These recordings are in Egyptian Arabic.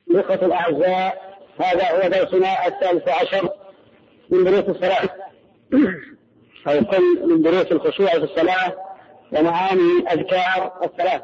الإخوة الأعزاء هذا هو درسنا الثالث عشر من دروس الصلاة أو قل من دروس الخشوع في الصلاة ومعاني أذكار الصلاة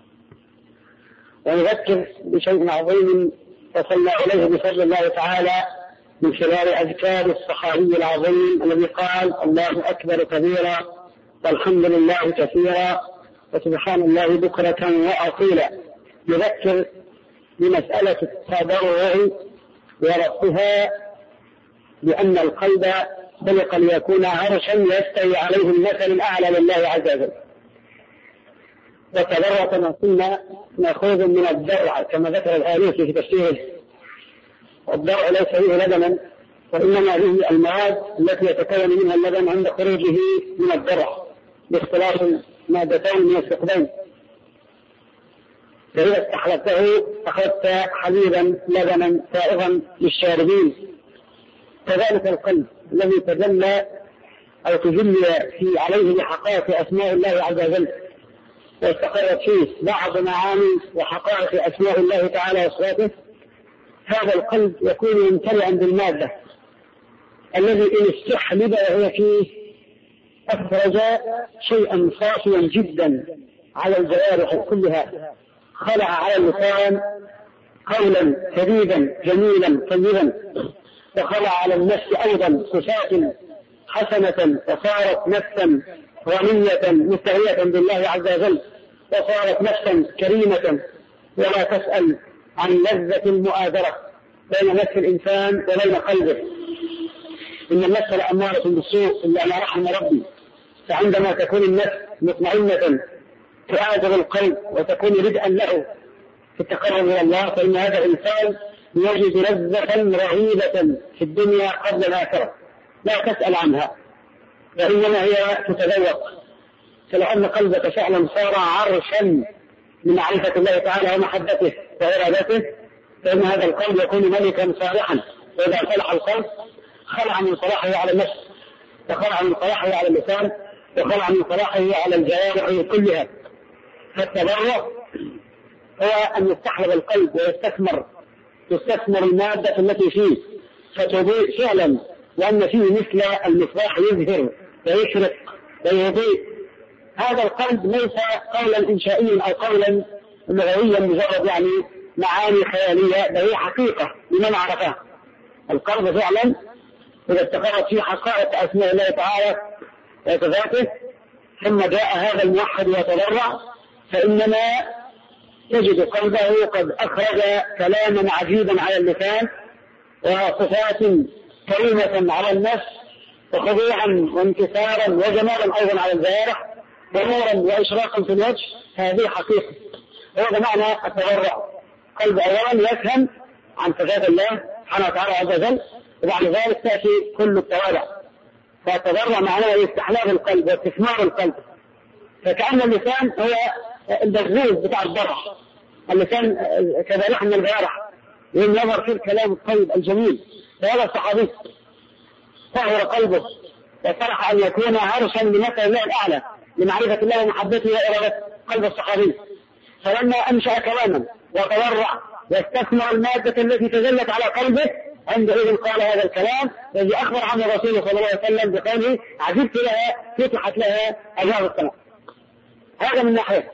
ونذكر بشيء عظيم وصلنا إليه بفضل الله تعالى من خلال أذكار الصحابي العظيم الذي قال الله أكبر كبيرا والحمد لله كثيرا وسبحان الله بكرة وأصيلا يذكر بمسألة التضرع وربطها بأن القلب خلق ليكون عرشا يستوي عليه المثل الأعلى لله عز وجل والتضرع كما قلنا مأخوذ من الدرع كما ذكر الآلوسي في تفسيره والدرع ليس فيه لبنا وإنما هذه المواد التي يتكون منها اللبن عند خروجه من الدرع باختلاف مادتين من الثقبين فإذا استحلفته أخذت حليبا لبنا سائغا للشاربين كذلك القلب الذي تجلى أو تجلي في عليه بحقائق أسماء الله عز وجل واستقرت فيه بعض معاني وحقائق أسماء الله تعالى وصفاته هذا القلب يكون ممتلئا بالمادة الذي إن استحلب وهو فيه أخرج شيئا صافيا جدا على الجوارح كلها خلع على اللسان قولا سديدا جميلا طيبا وخلع على النفس أيضا صفات حسنة وصارت نفسا غنية مستهية بالله عز وجل وصارت نفسا كريمة ولا تسأل عن لذة المؤازرة بين نفس الإنسان وبين قلبه إن النفس لأمارة بالسوء إلا ما رحم ربي فعندما تكون النفس مطمئنة تآزر القلب وتكون ردءا له في التقرب إلى الله فإن هذا الإنسان يجد لذة رهيبة في الدنيا قبل الآخرة لا تسأل عنها وإنما هي تتذوق فلو أن قلبك فعلا صار عرشا من معرفة الله تعالى ومحبته وإرادته فإن هذا القلب يكون ملكا صالحا وإذا صلح القلب خلع من صلاحه على النفس وخلع من صلاحه على اللسان وخلع من صلاحه على الجوارح كلها فالتبرع هو أن يستحضر القلب ويستثمر تستثمر المادة التي فيه فتضيء فعلا وأن فيه مثل المصباح يزهر ويشرق ويضيء هذا القلب ليس قولا إنشائيا أو قولا لغويا مجرد يعني معاني خيالية بل هي حقيقة لمن عرفها القلب فعلا إذا استقرت فيه حقائق أسماء الله تعالى وصفاته ثم جاء هذا الموحد يتضرع فإنما تجد قلبه قد أخرج كلاما عجيبا على اللسان وصفات كريمة على النفس وخضوعا وانكسارا وجمالا أيضا على الجوارح ونورا وإشراقا في الوجه هذه حقيقة هذا معنى التضرع قلب أولا يفهم عن صفات الله سبحانه وتعالى عز وجل وبعد ذلك تأتي كل التوابع فالتضرع معناه استحلال القلب واستثمار القلب فكأن اللسان هو البغوز بتاع الضرع اللسان كذا لحم الجوارح وإن يظهر فيه الكلام الطيب الجميل فهذا الصحابي طهر قلبه وفرح أن يكون عرشا لمثل الله الأعلى لمعرفة الله ومحبته وإرادة قلب الصحابي فلما أنشأ كلاما وتورع واستثمر المادة التي تجلت على قلبه عندئذ قال هذا الكلام الذي أخبر عنه الرسول صلى الله عليه وسلم بقوله عجبت لها فتحت لها أبواب السماء هذا من ناحية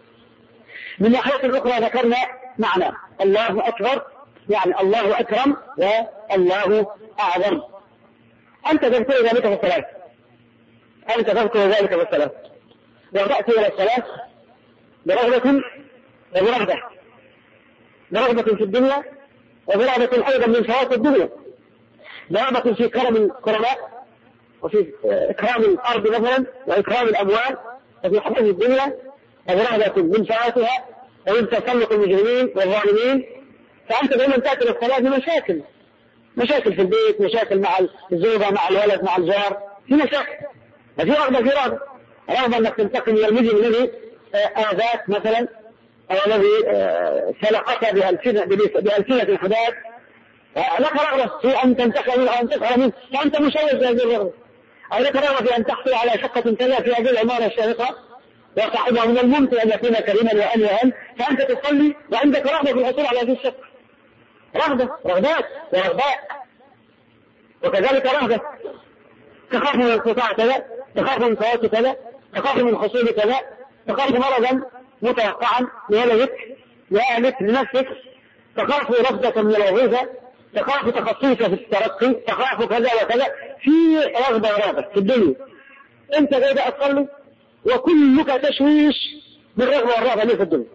من ناحية أخرى ذكرنا معنى الله أكبر يعني الله أكرم والله أعظم أنت تذكر ذلك في الصلاة أنت تذكر ذلك في الصلاة وتأتي إلى الصلاة برغبة وبرغبة برغبة في الدنيا وبرغبة أيضا من فوات الدنيا برغبة في كرم الكرماء وفي إكرام الأرض مثلا وإكرام الأموال وفي حفظ الدنيا وبرغبة من فواتها ومن تسلط المجرمين والظالمين فأنت دائما تأتي للصلاة بمشاكل مشاكل في البيت مشاكل مع الزوجة مع الولد مع الجار في مشاكل ففي رغبة في رغبة رغبة أنك تنتقم من المجرم الذي آذاك مثلا أو الذي سلقك بألسنة الحداد لك رغبة في أن تنتقم منه أو أن تسأل منه فأنت مشوش بهذه الرغبة أو لك رغبة في أن تحصل على شقة كذا في هذه العمارة الشاهقة وصاحبها من الممكن أن يكون كريما وأن وأن فأنت تصلي وعندك رغبة في الحصول على هذه الشقة رغبة رغبات ورغباء وكذلك رهبة تخاف من انقطاع كذا تخاف من فوات كذا تخاف من حصول كذا تخاف مرضا متوقعا لولدك لأهلك لنفسك تخاف رفضة من الوظيفة تخاف تخصيصك في الترقي تخاف كذا وكذا في رغبة ورهبة في الدنيا انت قاعد تصلي وكلك تشويش بالرغبة والرهبة ليه في الدنيا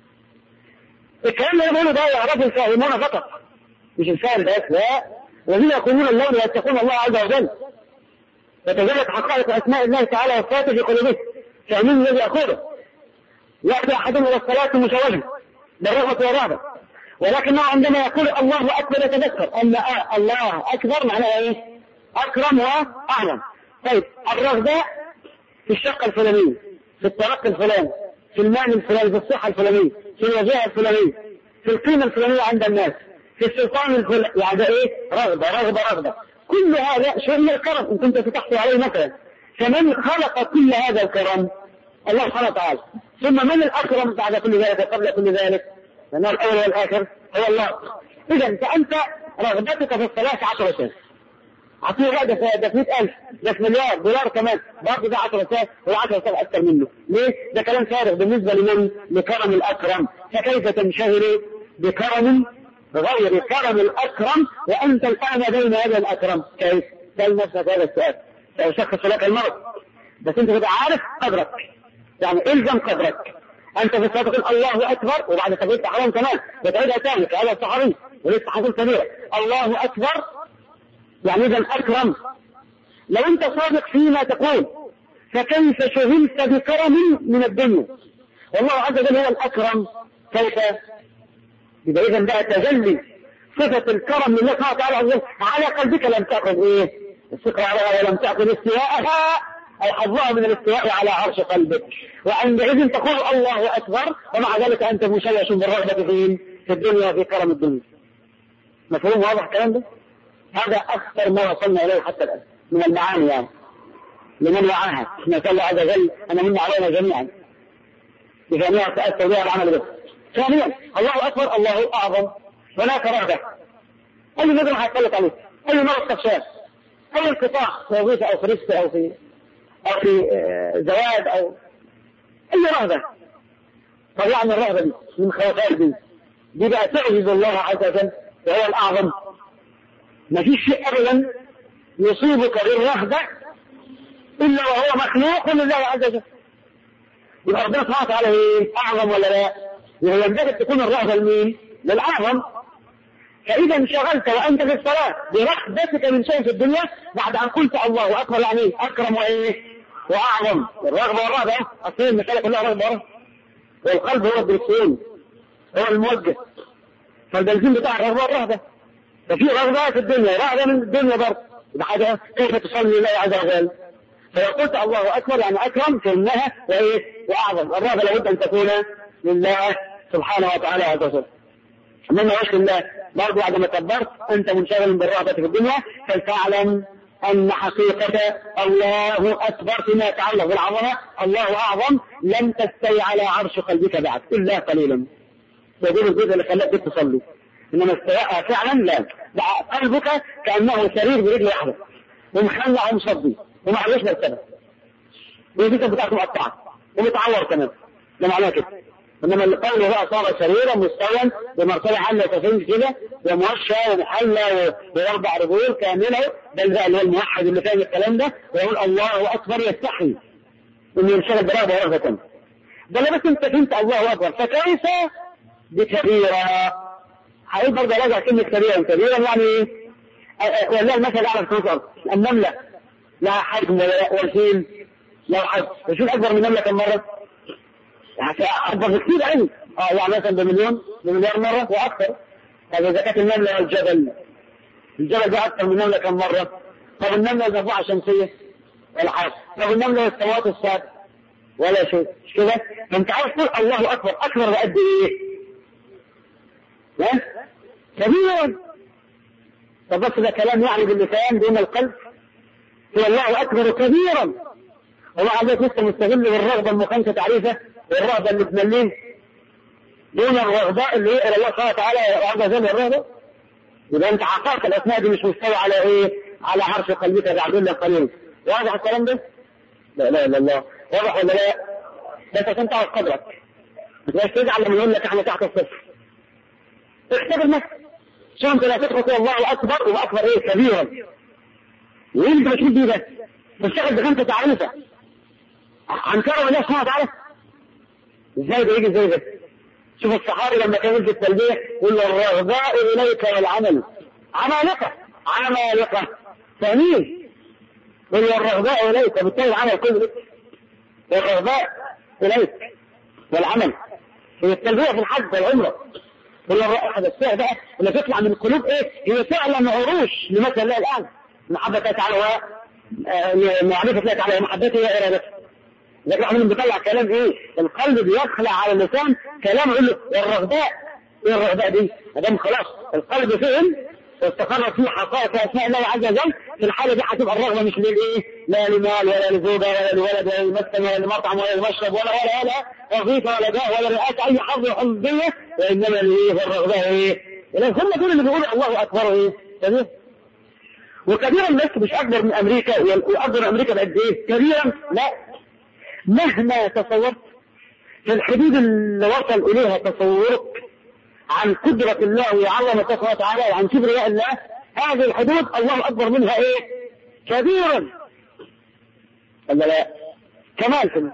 الكلام اللي بقوله ده يعرفه الفاهمون فقط مش الفاهم بس لا الذين يقومون اللون ويتقون الله عز وجل وتجلت حقائق اسماء الله تعالى وصفاته في قلوبهم فاهمين الذي يقوله ياتي احدهم الى الصلاه مشوجا بالرغبه والرهبه ولكنه عندما يقول الله اكبر يتذكر ان آه الله اكبر معناه ايه؟ اكرم واعلم طيب الرغبه في الشقه الفلانيه في الترقي الفلاني في المال الفلاني في الصحه الفلانيه في الوظيفه الفلانيه في القيمه الفلانيه عند الناس في السلطان الفلاني يعني ايه؟ رغبه رغبه رغبه كل هذا شيء من الكرم ان كنت ستحصل عليه مثلا فمن خلق كل هذا الكرم الله سبحانه وتعالى ثم من الاكرم بعد كل ذلك قبل كل ذلك لأن الأول والآخر هو الله إذا فأنت رغبتك في الصلاة 10 سنة عطيه بقى ده ده في 100000 ده في مليار دولار كمان برضه ده 10 سنة ولا 10 سنة أكثر منه ليه؟ ده كلام فارغ بالنسبة لمن؟ لكرم الأكرم فكيف تنشغل بكرم غير كرم الأكرم وأنت الآن بين هذا الأكرم كيف؟ سأل نفسك هذا السؤال سيشخص لك المرض بس أنت تبقى عارف قدرك يعني الزم قدرك انت في الصلاه تقول الله اكبر وبعد تقول حرام كمان بتعيدها ثاني هذا الصحابي ولسه حصل كبيره الله اكبر يعني اذا اكرم لو انت صادق فيما تقول فكيف شغلت بكرم من الدنيا والله عز وجل هو الاكرم كيف يبقى اذا بقى تجلي صفه الكرم لله سبحانه وتعالى على قلبك لم تاخذ ايه الثقه عليها ولم تاخذ استواءها أي حظها من الاستواء على عرش قلبك وعندئذ تقول الله أكبر ومع ذلك أنت مشوش بالرغبة فين في الدنيا في كرم الدنيا مفهوم واضح الكلام ده؟ هذا أخطر ما وصلنا إليه حتى الآن من المعاني يعني لمن وعاها نسأل الله عز وجل أن من علينا جميعا بجميع تأثر بها العمل به ثانيا الله أكبر الله أعظم هناك رغبة أي نظر هيسلط عليه أي مرض تخشاه أي انقطاع في وظيفة أو في رزق أو في أو في زواج أو أي رهبة طلعنا الرهبة دي من خواتات دي دي بقى تعجز الله عز وجل وهو الأعظم ما فيش شيء أبدا يصيبك بالرهبة إلا وهو مخلوق لله عز وجل يبقى ربنا سبحانه وتعالى إيه؟ أعظم ولا لا؟ يبقى ينبغي تكون الرهبة لمين؟ للأعظم فإذا انشغلت وأنت في الصلاة برغبتك من شيء في الدنيا بعد أن قلت الله أكبر يعني أكرم وإيه؟ وأعظم الرغبة والرهبة أصل المسألة كلها رغبة ورهبة والقلب هو الدركسيون هو الموجه فالبنزين بتاع الرغبة والرهبة ففي رغبة في الدنيا رغبة من الدنيا برضه بحاجة كيف تصلي لله عز وجل فلو قلت الله أكبر يعني أكرم فإنها وإيه؟ وأعظم الرغبة لابد أن تكون لله سبحانه وتعالى عز وجل انما وجه الله برضه بعد ما كبرت انت منشغل بالرغبه في الدنيا فلتعلم ان حقيقه الله اكبر فيما يتعلق بالعظمه الله اعظم لم تستوي على عرش قلبك بعد الا قليلا يقول الجزء اللي خلاك تصلي انما استواءها فعلا لا ده قلبك كانه سرير برجل واحده ومخلع ومصدي وما عليش مرتبه والجزء بتاعته مقطعه ومتعور كمان ده معناه كده انما القول بقى صار سريرا مستوى بمرتبه عاليه تفهم كده وموشى ومحلى واربع رجول كامله بل بقى اللي هو الموحد اللي فاهم الكلام ده ويقول الله اكبر يستحي انه ينشغل برغبه ورغبه ثانيه ده بس انت فهمت الله اكبر فكيف بكبيره هقول برضه راجع كلمه كبيره كبيره يعني ايه؟ والله المثل اعلى في الارض النمله لها حجم والفيل له حجم الفيل اكبر من النمله كم مره؟ اكبر بكثير قوي اه يعني مثلا بمليون بمليار مره واكثر طب اذا كانت النمله والجبل الجبل ده اكثر من النمله كم مره؟ طب النمله المجموعه شمسيه ولا حاجه طب النمله والسماوات السابع ولا شيء مش كده؟ فانت عاوز تقول الله اكبر اكبر بقد ايه؟ ها؟ كبيرا طب بس ده كلام يعني باللسان دون القلب هو الله اكبر كبيرا والله عزيز لسه مستغل بالرغبه المخالفه تعريفه والرهبة اللي تمليه دون الرغباء اللي يقرأ الله سبحانه وتعالى عز وجل الرهبة يبقى انت حققت الاسماء دي مش مستوى على ايه؟ على عرش قلبك بعدين قليل واضح الكلام ده؟ لا لا لا الله واضح ولا لا؟ بس عشان تعرف قدرك مش تزعل لما يقول لك احنا تحت الصفر اختبر نفسك شو انت لا تدخل الله اكبر واكبر ايه كبيرا وانت بتشوف دي بس تشتغل بخمسه تعريفه عن كرم الله سبحانه وتعالى ازاي ده يجي ازاي ده شوف الصحابي لما كان في التلبيه يقول الرغباء اليك والعمل عمالقه عمالقه ثانيين قل الرغباء اليك بالتالي العمل كله الرغباء اليك والعمل هي التلبيه في الحج والعمره هي الرائحه الساعه بقى اللي تطلع من القلوب ايه هي فعلا عروش لمثل الله الان محبه الله تعالى ومعرفه الله تعالى ومحبته وارادته لكن احنا بنطلع كلام ايه القلب بيخلع على اللسان كلام يقول له الرغباء ايه الرغباء دي ما دام خلاص القلب فهم واستقر فيه حقائق اسماء الله عز وجل في الحاله دي هتبقى الرغبه مش للايه لا لمال ولا لزوجه ولا لولد ولا لمسكن ولا لمطعم ولا لمشرب ولا ولا ولا وظيفه ولا جاه ولا رئاسه اي حظ حظيه وانما الايه الرغبه ايه هم دول اللي بيقولوا الله اكبر ايه كبير وكبيرا بس مش اكبر من امريكا واكبر من امريكا بقد ايه كبيرا لا مهما تصورت في الحدود اللي وصل اليها تصورك عن قدرة الله وعظمة سبحانه وتعالى وعن كبرياء الله هذه الحدود الله أكبر منها إيه؟ كبيرا ولا لا؟ كمال كمان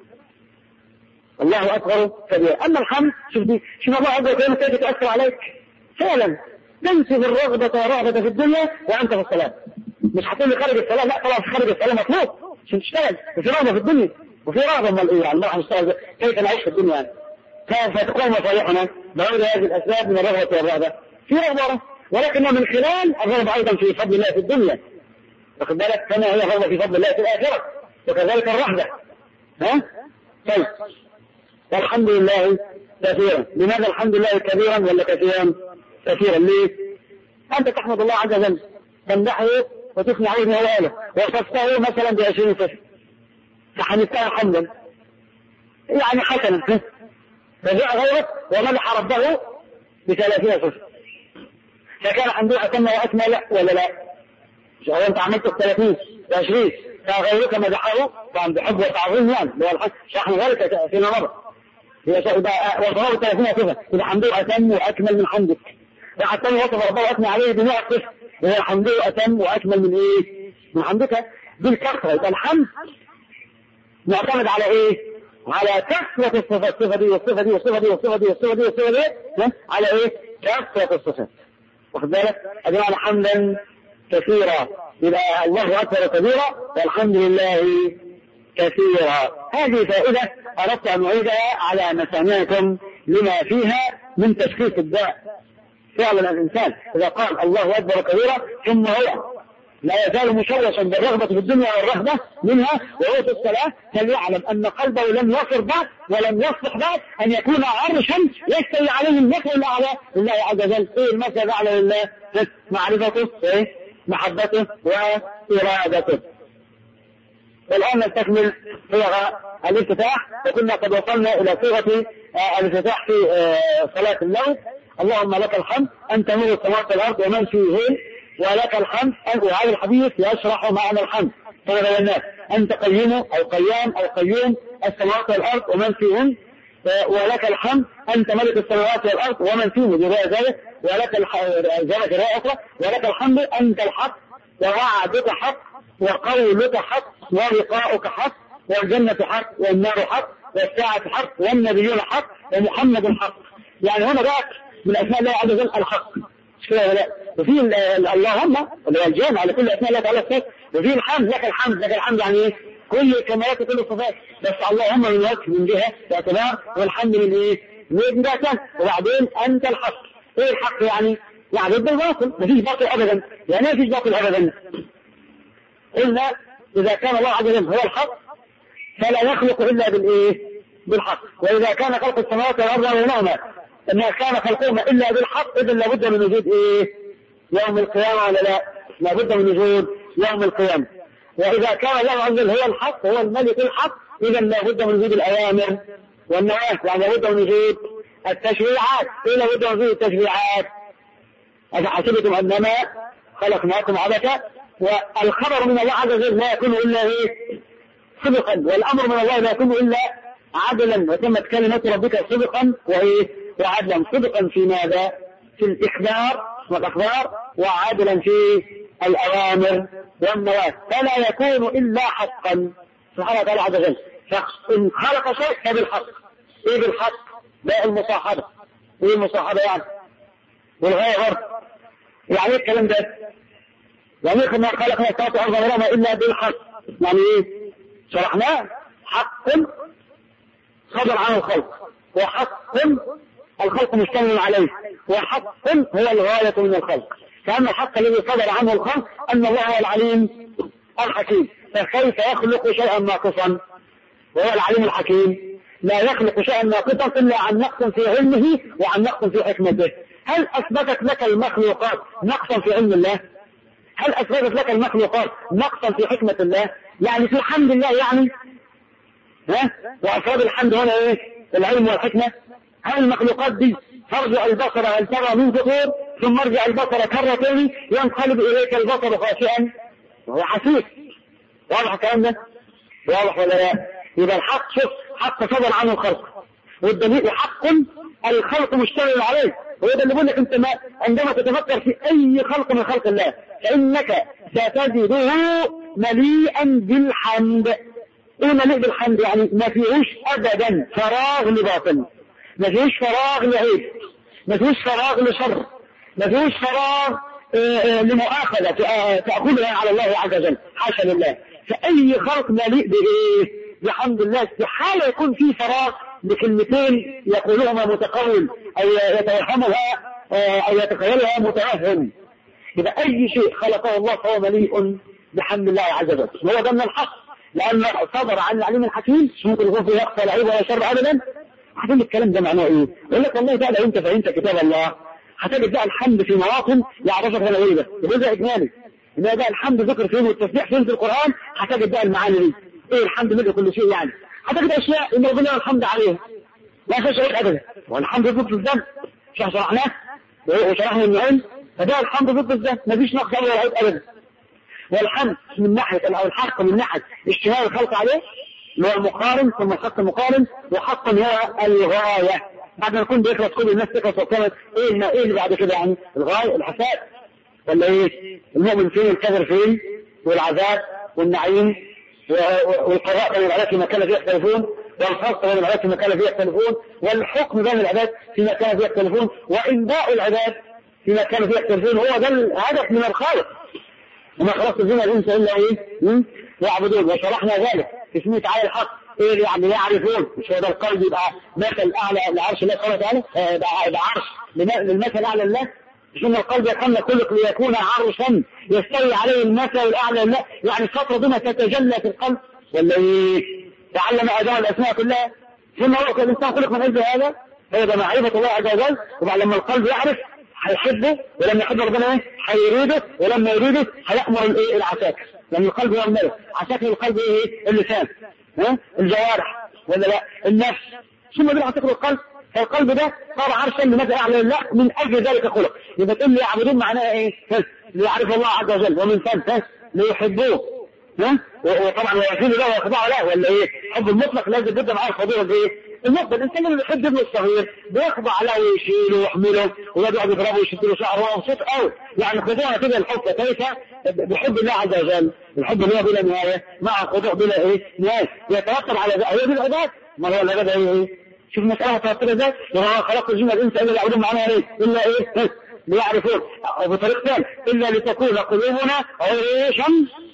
الله أكبر كبيرا أما الحمد شوف دي شوف الله عز وجل كيف تأثر عليك فعلا تنسب الرغبة والرهبة في الدنيا وأنت في الصلاة مش هتقول لي خارج الصلاة لا طبعا خارج الصلاة مطلوب عشان تشتغل وفي رغبة في الدنيا وفي رغبة امال ايه يعني الله هنشتغل كيف نعيش في الدنيا يعني فتقوم مصالحنا بغير هذه الاسباب من الرغبة والرهبة في رغبة ولكنها من خلال الرغبة ايضا في فضل الله في الدنيا واخد بالك كما هي الرغبة في فضل الله في الاخرة وكذلك الرهبة ها طيب والحمد لله كثيرا لماذا الحمد لله كبيرا ولا كثيرا كثيرا ليه انت تحمد الله عز وجل تمدحه وتثني عليه نواله وصفته مثلا بعشرين صفر فحمدتها حمدا يعني حسنا فجاء غيرك ومدح ربه بثلاثين صفر فكان حمده أتم وأكمل ولا لا؟ مش هو أنت عملت الثلاثين بعشرين فغيرك مدحه طبعا بحب وتعظيم يعني اللي هو الحج شحن ذلك فيما مضى هي وصفه بثلاثين صفر إذا حمده أتم وأكمل من حمدك وحتى وصف ربه وأثنى عليه بمئة صفر وهو حمده أتم وأكمل من إيه؟ من حمدك بالكثرة يبقى الحمد معتمد على ايه؟ على كثرة الصفات الصفة دي والصفة دي والصفة دي والصفة دي والصفة دي والصفة دي على ايه؟ كثرة الصفات واخد بالك؟ ادي معنى حمدا كثيرا يبقى الله اكبر كبيرا والحمد لله كثيرا هذه فائدة أردت أن أعيدها على مسامعكم لما فيها من تشخيص الداء فعلا الإنسان إذا قال الله أكبر كبيرا ثم هو لا يزال مشوشا بالرغبة في الدنيا والرهبة منها وهو في الصلاة فليعلم أن قلبه لم يصر بعد ولم يصلح بعد أن يكون عرشا يستوي عليه المثل الأعلى لله عز وجل إيه المثل الأعلى لله معرفته إيه محبته وإرادته والآن نستكمل صيغة الافتتاح وكنا قد وصلنا إلى صيغة الافتتاح في صلاة الليل اللهم لك الحمد أنت نور السماوات والأرض ومن فيهن ولك الحمد وهذا الحديث يشرح معنى الحمد كما بيناه أنت قيم أو قيام أو قيوم السماوات والأرض ومن فيهن ولك الحمد أنت ملك السماوات والأرض ومن فيهن برواية ذلك ولك ذلك رواية أخرى ولك الحمد أنت الحق ووعدك حق وقولك حق ولقاؤك حق والجنة حق والنار حق والساعة حق والنبيون حق ومحمد حق يعني هنا بقى من أسماء الله عز وجل الحق مش كده ولا وفي اللهم اللي هو الجامع على كل اسماء الله تعالى الصفات وفي الحمد لك الحمد لك الحمد يعني ايه؟ كل الكمالات وكل الصفات بس اللهم من وجه من جهه باعتبار والحمد من ايه؟ من جهه وبعدين انت الحق ايه الحق يعني؟ يعني ضد الباطل مفيش باطل ابدا يعني ايه مفيش باطل ابدا؟ قلنا اذا كان الله عز وجل هو الحق فلا يخلق الا بالايه؟ بالحق واذا كان خلق السماوات والارض وبينهما ما كان خلقهما الا بالحق اذا لابد من وجود ايه؟ يوم القيامه ولا لا؟ لابد من وجود يوم القيامه. واذا كان الله عز وجل هو الحق هو الملك الحق اذا لابد من وجود الاوامر والنواهي يعني لابد من وجود التشريعات ايه لابد من وجود التشريعات؟ أفحسبتم أنما خلقناكم عبثا والخبر من الله عز وجل لا يكون إلا إيه صدقا والأمر من الله لا يكون إلا عدلا وتمت كلمة ربك صدقا وإيه وعدلا صدقا في ماذا في الإخبار والأخبار وعدلا في الأوامر والنواهي فلا يكون إلا حقا سبحانه وتعالى عز وجل فإن خلق شيء فبالحق إيه بالحق؟ لا المصاحبة إيه المصاحبة يعني؟ والغاية غرب يعني إيه الكلام ده؟ يعني إيه ما خلقنا السماوات والأرض وما إلا بالحق يعني إيه؟ شرحناه حق صدر عنه الخلق وحق الخلق مشتمل عليه وحق هو الغاية من الخلق فأما الحق الذي صدر عنه الخلق أن الله هو العليم الحكيم فكيف يخلق شيئا ناقصا وهو العليم الحكيم لا يخلق شيئا ناقصا إلا عن نقص في علمه وعن نقص في حكمته هل أثبتت لك المخلوقات نقصا في علم الله هل أثبتت لك المخلوقات نقصا في حكمة الله يعني في الحمد لله يعني ها وأفراد الحمد هنا إيه العلم والحكمة هل المخلوقات دي ترجع البصر هل ترى من فطور ثم ارجع البصر كرة تاني ينقلب إليك البصر خاشعا وهو حسيس واضح الكلام ده واضح ولا لا يبقى الحق شوف حق صدر عنه الخلق والدليل حق الخلق مشتمل عليه هو ده اللي بقول لك انت ما عندما تتفكر في اي خلق من خلق الله فانك ستجده مليئا بالحمد ايه مليء بالحمد يعني ما فيهوش ابدا فراغ لباطل ما فيهوش فراغ لعيب ما فيهوش فراغ لشر ما فيهوش فراغ لمؤاخذة تأخذها على الله عز وجل حاشا لله فأي خلق مليء بإيه بحمد الله استحالة يكون فيه فراغ بكلمتين يقولهما متقول أو يتوهمها أو يتخيلها متوهم يبقى أي شيء خلقه الله فهو مليء بحمد الله عز وجل وهو ده من الحق لأن صدر عن العليم الحكيم مش ممكن يكون فيه يخفى العيب ولا شر أبدا هتقول الكلام ده معناه إيه؟ يقول لك والله بقى لو أنت فهمت كتاب الله هتجد بقى الحمد في مواطن يعرفك انا ايه ده جزء اجمالي انما بقى الحمد ذكر فين والتسبيح فين في القران هتجد بقى المعاني دي ايه الحمد لله كل شيء يعني هتجد اشياء ان ربنا الحمد عليها ما فيش عيب ابدا والحمد ضد الذنب مش شرحناه وشرحنا النعيم فده الحمد ضد الذنب ما فيش نقص ولا عيب ابدا والحمد من ناحيه او الحق من ناحيه اشتهار الخلق عليه اللي هو المقارن ثم الحق المقارن وحقا هو الغايه بعد ما يكون بيخلص كل الناس تخلص وكانت ايه اللي ايه اللي بعد كده يعني الغايه الحساب ولا ايه المؤمن فين الكفر فين والعذاب والنعيم والقضاء بين العباد فيما كان فيه يختلفون والفصل بين العباد فيما كان فيه يختلفون والحكم بين العباد فيما كان فيه يختلفون وانباء العباد فيما كان فيه يختلفون هو ده الهدف من الخالق وما خلقت الجن والانس الا ايه يعبدون وشرحنا ذلك في اسمه تعالى الحق ايه يعني يعرفون مش هو ده القلب يبقى مثل اعلى لعرش الله سبحانه وتعالى يبقى عرش للمثل الاعلى لله مش ان القلب يكون خلق ليكون عرشا يستوي عليه المثل الاعلى لله يعني الفتره دي تتجلى في القلب ولا ايه؟ تعلم اداء الاسماء كلها ثم هو الانسان خلق من اجل هذا هذا معرفه الله عز وجل وبعد لما القلب يعرف هيحبه ولما يحب ربنا ايه؟ هيريده ولما يريده هيأمر الايه؟ العساكر لان القلب هو الملك عساكر القلب ايه؟ اللسان ها؟ الجوارح ولا لا؟ النفس ثم دول عساكر القلب فالقلب ده صار عرشا لماذا اعلى لله من اجل ذلك خلق يبقى تقول لي يعبدون معناها ايه؟ ليعرف الله عز وجل ومن ثم ليحبوه ها وطبعا ويزيد له ويخضعوا له ولا ايه؟ الحب المطلق لازم جدا مع الخضوع بايه؟ المطلق الانسان اللي بيحب ابنه الصغير بيخضع له ويشيله ويحمله ويقعد يضربه ويشد له شعره وهو مبسوط قوي يعني خضوع كده الحب كيف بحب الله عز وجل الحب اللي هو بلا نهايه مع خضوع بلا ايه؟ نهايه يترتب على ذلك هي دي العباد ما هو العباد هي ايه؟ شوف المسألة ترتب ازاي؟ وما خلق الجن والانس الا ليعبدون معناها ايه؟ الا ايه؟ ليعرفون بطريقة ثانية الا لتكون قلوبنا عريشا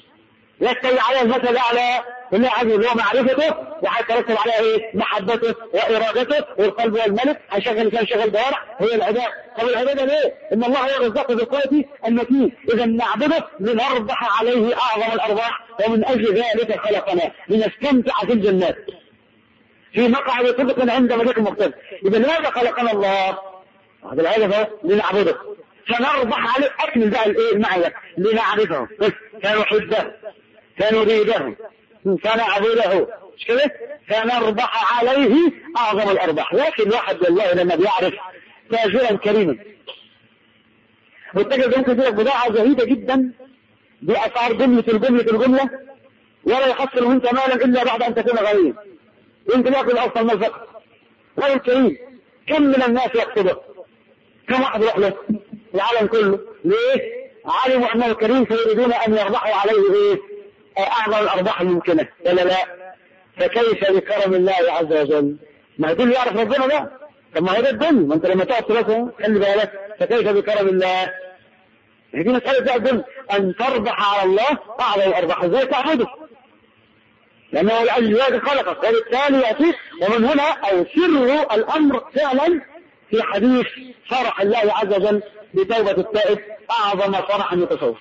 يستوي عليها المثل الاعلى اللي عز وجل هو معرفته وهيترتب عليها ايه؟ محبته وارادته والقلب والملك هيشغل كان شغل جوارح هي العباده طب العباده ليه؟ ان الله هو الرزاق ذو القوه المتين اذا نعبده لنربح عليه اعظم الارباح ومن اجل ذلك خلقنا لنستمتع في الجنات في مقعد صدق عند ملك مقتدر اذا لماذا خلقنا الله؟ هذا الهدف لنعبده فنربح عليه اكمل بقى الايه المعنى لنعرفه فنحبه فنريده فنعبده مش كده؟ فنربح عليه اعظم الارباح لكن الواحد والله لما بيعرف تاجرا كريما والتاجر ده ممكن يجيب بضاعة زهيدة جدا بأسعار جملة الجملة الجملة ولا يحصل منك مالا إلا بعد أن تكون غنيا يمكن يأكل أوصل مال فقط رجل كريم كم من الناس يقصده كم واحد يروح له العالم كله ليه علموا أنه كريم فيريدون أن يربحوا عليه إيه أعظم الأرباح الممكنة ولا لا فكيف بكرم الله عز وجل ما يقول يعرف ربنا ده طب ما هو ده الدنيا ما انت لما تقعد ثلاثة خلي بالك فكيف بكرم الله هذه مسألة بقى الدنيا أن تربح على الله أعظم الأرباح ازاي تعبده لأنه الأجل خلقك وبالتالي يأتيك ومن هنا أو سر الأمر فعلا في حديث فرح الله عز وجل بتوبة التائب أعظم فرحا يتصور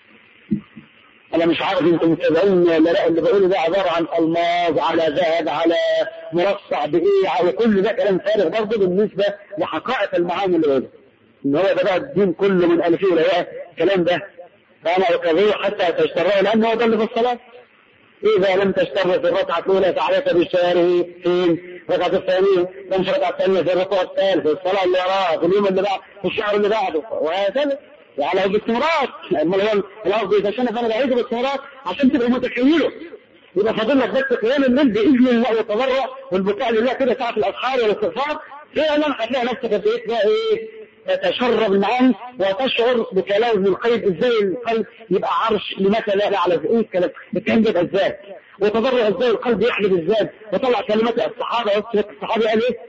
انا مش عارف انتم متابعين ولا لا اللي بقوله ده عباره عن الماظ على ذهب على مرصع بايه على كل ده كلام فارغ برضه بالنسبه لحقائق المعاني اللي بقوله ان هو ده بقى الدين كله من الفيه ولا الكلام ده فانا اكرهه حتى تشتريه لانه هو ده اللي في الصلاه إذا لم تشتر في الركعة الأولى فعليك بشاره فين الركعة الثانية تمشي الركعة الثانية في الركوع الثالث في الصلاة اللي وراها في اليوم اللي بعد في الشهر اللي بعده وهكذا يعني باستمرار امال هو الارض اذا كان فانا بعيده باستمرار عشان تبقى متخيله يبقى فاضل لك بس قيام الليل باذن الله والتضرع والبكاء لله كده ساعه الاسحار والاستغفار فعلا هتلاقي نفسك في بقى ايه تتشرب المعاني وتشعر بكلام القلب ازاي القلب يبقى عرش لمتى لا لا على ايه الكلام الكلام ده ازاي وتضرع ازاي القلب يحلب ازاي وطلع كلمات الصحابه الصحابي قال ايه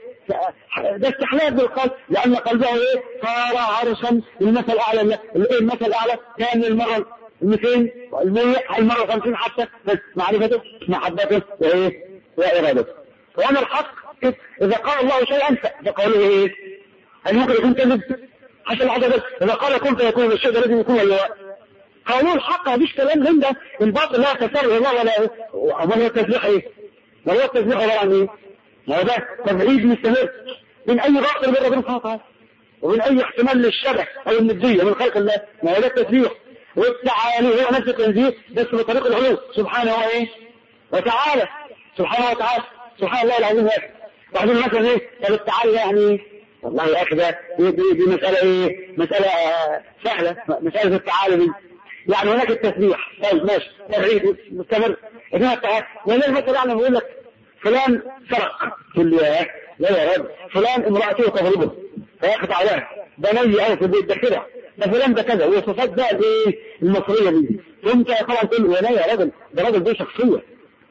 ده استحلال بالقلب لأن قلبه إيه صار عرشا للمثل الأعلى الإيه المثل الأعلى كان المرة 200 المية المرة 50 حتى بس معرفته محبته وإيه وإرادته وأنا الحق إذا قال الله شيئا فقوله إيه هل ممكن يكون كذب عشان العادة بس إذا قال كن فيكون الشيء ده لازم يكون ولا قانون الحق مفيش كلام من ده الباطل لا تسر الله ولا امال هو التسبيح ايه؟ ما هو التسبيح عباره عن ايه؟ ما هو ده تبعيد مستمر من اي باطل من ربنا سبحانه وتعالى ومن اي احتمال للشبه او النديه من خلق الله ما هو ده التسبيح والتعالي هو نفس التنزيه بس بطريق العلو سبحانه وايه وتعالى سبحانه وتعالى سبحان الله العظيم يا اخي بعدين مثلا ايه طب التعالي يعني والله يا اخي ده دي, دي, دي مساله ايه مساله سهله مساله التعالي دي يعني هناك التسبيح طيب ماشي تبعيد مستمر انما التعالي ولذلك مثلا يعني بقول لك فلان سرق تقول لي لا يا رب فلان امرأته تغلبه فياخد عليها ده نيي قوي في البيت ده كده ده فلان ده كذا وصفات بقى الايه المصريه دي وانت طبعا تقول له يا لا يا راجل ده راجل ده شخصيه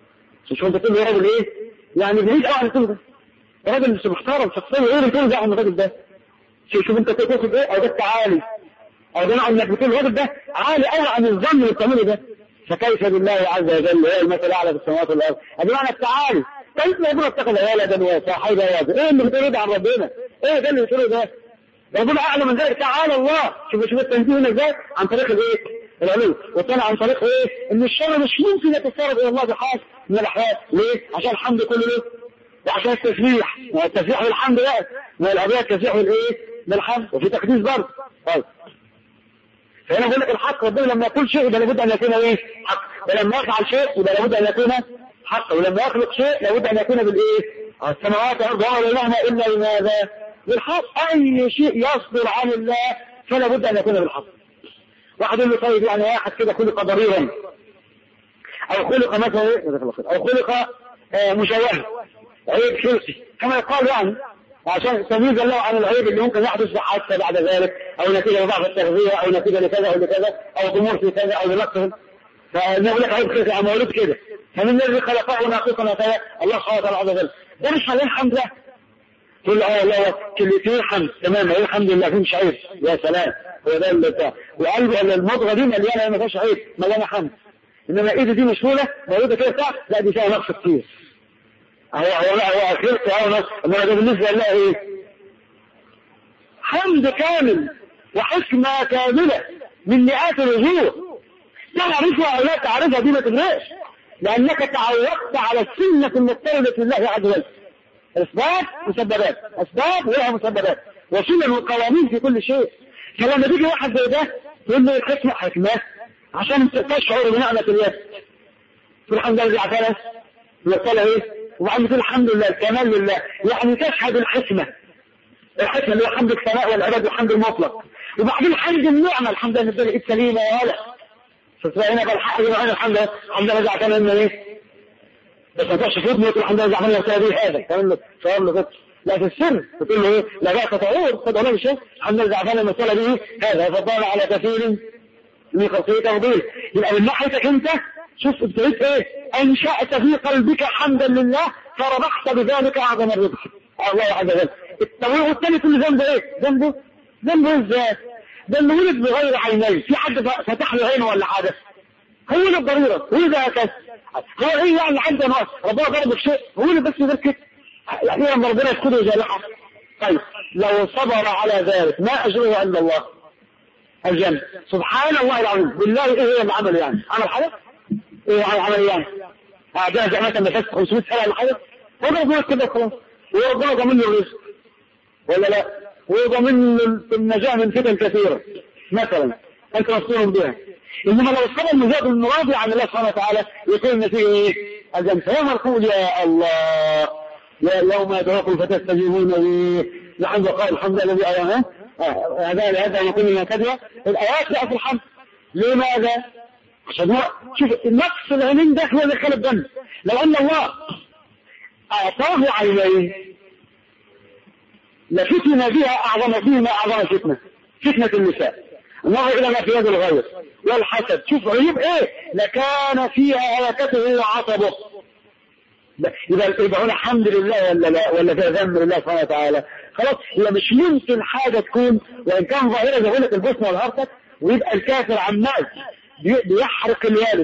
مش انت تقول له يا راجل ايه يعني بعيد قوي عن الكل ده ده راجل مش محترم شخصيه ايه اللي تقول ده عن الراجل ده شوف شوف انت تقصد ايه او ده التعالي او ده انك بتقول الراجل ده عالي قوي عن الظن اللي بتعمله ده فكيف بالله عز وجل هو المثل الاعلى في السماوات والارض ادي معنى التعالي كيف ربنا اتخذ ولدا وصاحبا ايه اللي بتقوله ده عن ربنا ايه ده اللي بتقوله ده ربنا اعلى من ذلك تعالى الله شوف شوف التنزيه هنا ازاي عن طريق الايه العلو والثاني عن طريق ايه ان الشر مش ممكن يتسرب الى الله بحال من الاحوال ليه عشان الحمد كله له وعشان التسبيح التسبيح والحمد بقى ما الابيات التسبيح والايه بالحمد وفي تقديس برضه طيب فهنا بقول لك الحق ربنا لما يقول شيء يبقى لابد ان يكون ايه حق ولما يفعل شيء يبقى لابد ان يكون حق ولما يخلق شيء لابد ان يكون بالايه السماوات والارض وما بينهما الا بماذا بالحق اي شيء يصدر عن الله فلا بد ان يكون بالحق واحد يقول له طيب يعني واحد كده خلق ضريرا او خلق مثلا او خلق آه مشوها عيب خلقي كما يقال يعني عشان تمييز الله عن العيب اللي ممكن يحدث حتى بعد ذلك او نتيجه لضعف التغذيه او نتيجه لكذا او لكذا او ضمور في كذا او لنقص فنقول لك عيب خلقي مولود كده فمن الذي خلقه ناقصا وكذا الله سبحانه وتعالى عز وجل ده مش عليه الحمد لله تقول اه لا كلمتين حمد تمام ايه الحمد لله مفيش عيب يا سلام هو ده اللي بتاع وقلبه المضغه دي مليانه ما فيهاش عيب مليانه حمد انما ايدي دي مشغوله مولوده كده بتاع لا دي فيها نقص كتير هو هو لا هو خلق هو نقص انما ده بالنسبه لله ايه حمد كامل وحكمه كامله من مئات الوجوه تعرفها او لا تعرفها دي ما تفرقش لأنك تعودت على السنة المضطردة لله عز وجل أسباب مسببات أسباب ولها مسببات وسنن وقوانين في كل شيء فلما تيجي واحد زي ده تقول له الحكمة حكمة عشان تشعر بنعمة اليد تقول الحمد لله عفانا يقول ايه وبعدين تقول الحمد لله الكمال لله يعني تشهد الحكمة الحكمة اللي هو حمد الثناء والعباد والحمد المطلق وبعدين حمد النعمة الحمد لله الدنيا السليمة يا ولا فتلاقينا بالحق يبقى الحمد لله الحمد لله زعلان منه ايه بس ما تروحش في ابنك الحمد لله زعلان منه هذا كمان صار له كده لا في السر تقول له ايه لا بقى تطور خد ولا مش الحمد لله زعلان المسألة دي هذا فضل على كثير من خلقية تفضيل يبقى من ناحيتك انت شوف ابتديت ايه انشأت في قلبك حمدا لله فربحت بذلك اعظم الربح الله عز وجل التوحيد والثاني كل ذنبه ايه ذنبه ذنبه ازاي ده اللي ولد بغير عينين في حد فتح له عينه ولا حاجه هو ولد ضريره ولد هكذا هو ايه يعني عنده نقص ربنا ضرب بشيء هو ولد بس غير كده يعني لما ربنا يدخله جارحه طيب لو صبر على ذلك ما اجره عند الله الجنة سبحان الله العظيم بالله ايه هي اللي عمله يعني عمل حاجه ايه عمل يعني اعداء زي مثلا نفس 500 سنه ولا حاجه هو ربنا كده خلاص وربنا ضامن له الرزق ولا لا وضامن له النجاه من فتن كثيره مثلا انت مسؤول بها انما لو الصبر مجرد انه راضي عن الله سبحانه وتعالى يكون النتيجه ايه؟ الجنه فيوم نقول يا الله يا يوم يدعوكم فتستجيبون لي لحد قال الحمد لله الذي ايانا هذا هذا يكون من كذبه الايات لا في الحمد لماذا؟ عشان هو شوف نقص العينين ده هو اللي خلق الدم لو ان الله اعطاه عينين لفتن بها اعظم فيهما اعظم فتنه فتنه النساء النظر الى ما في يد الغير والحسد شوف عيوب ايه لكان فيها هلكته وعصبه يبقى يبقى هنا حمد لله ولا لا ولا فيها ذنب لله سبحانه وتعالى خلاص يبقى مش ممكن حاجه تكون وان كان ظاهره زي لك البوسنه والهرطه ويبقى الكافر عمال بيحرق الوالد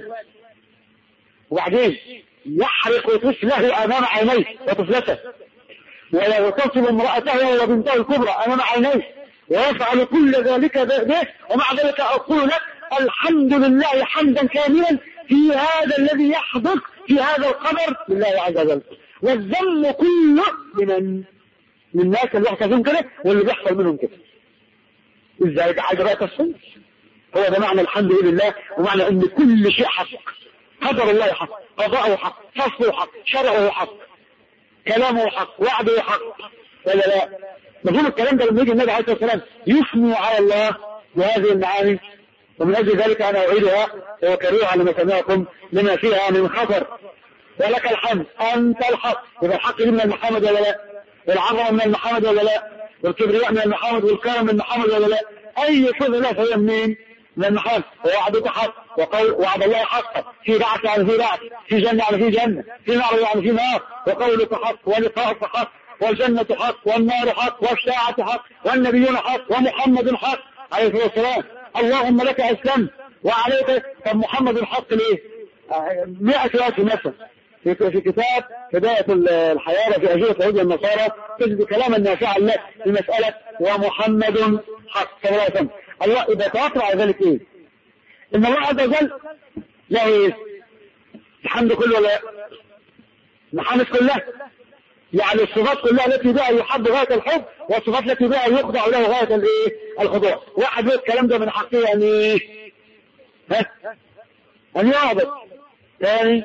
وبعدين يحرق طفله امام عينيه وطفلته ولا يغتصب امراته وبنته الكبرى امام عينيه ويفعل كل ذلك به ومع ذلك اقول لك الحمد لله حمدا كاملا في هذا الذي يحدث في هذا القبر لله عز وجل والذم كله لمن من الناس اللي يحتاجون كده واللي بيحصل منهم كده ازاي ده عايز بقى تفصيل هو ده معنى الحمد لله ومعنى ان كل شيء حق قدر الله حق قضاءه حق فصله حق شرعه حق كلامه حق وعده حق ولا لا مفهوم الكلام ده لما يجي النبي عليه الصلاه والسلام يثني على الله بهذه المعاني ومن اجل ذلك انا اعيدها واكررها على مسامعكم لما فيها من خطر ولك الحمد انت الحق يبقى الحق دي من المحامد ولا لا والعظمه من المحامد ولا لا والكبرياء من المحامد والكرم من المحامد ولا لا اي فضل لا فهي منين من المحامد ووعدك حق وقول وعد الله حق في بعث يعني في بعث في جنة يعني في جنة في نار يعني في نار وقولك حق ولقاءك حق والجنة حق والنار حق والساعة حق والنبيون حق ومحمد حق عليه الصلاة والسلام اللهم لك أسلمت وعليك طب محمد الحق ليه؟ مئة وجه مثلا في في كتاب بداية الحياة في أجوبة اليهود والنصارى تجد كلاما نافعا لك في مسألة ومحمد حق صلى الله عليه وسلم الله إذا تواتر على ذلك إيه؟ إن الله عز وجل له إيه؟ الحمد كله ولا المحامد كلها يعني الصفات كلها التي بها يحب غاية الحب والصفات التي بها يخضع له غاية الايه الخضوع واحد يقول الكلام ده من حقه يعني ايه ها ان يعبد ثاني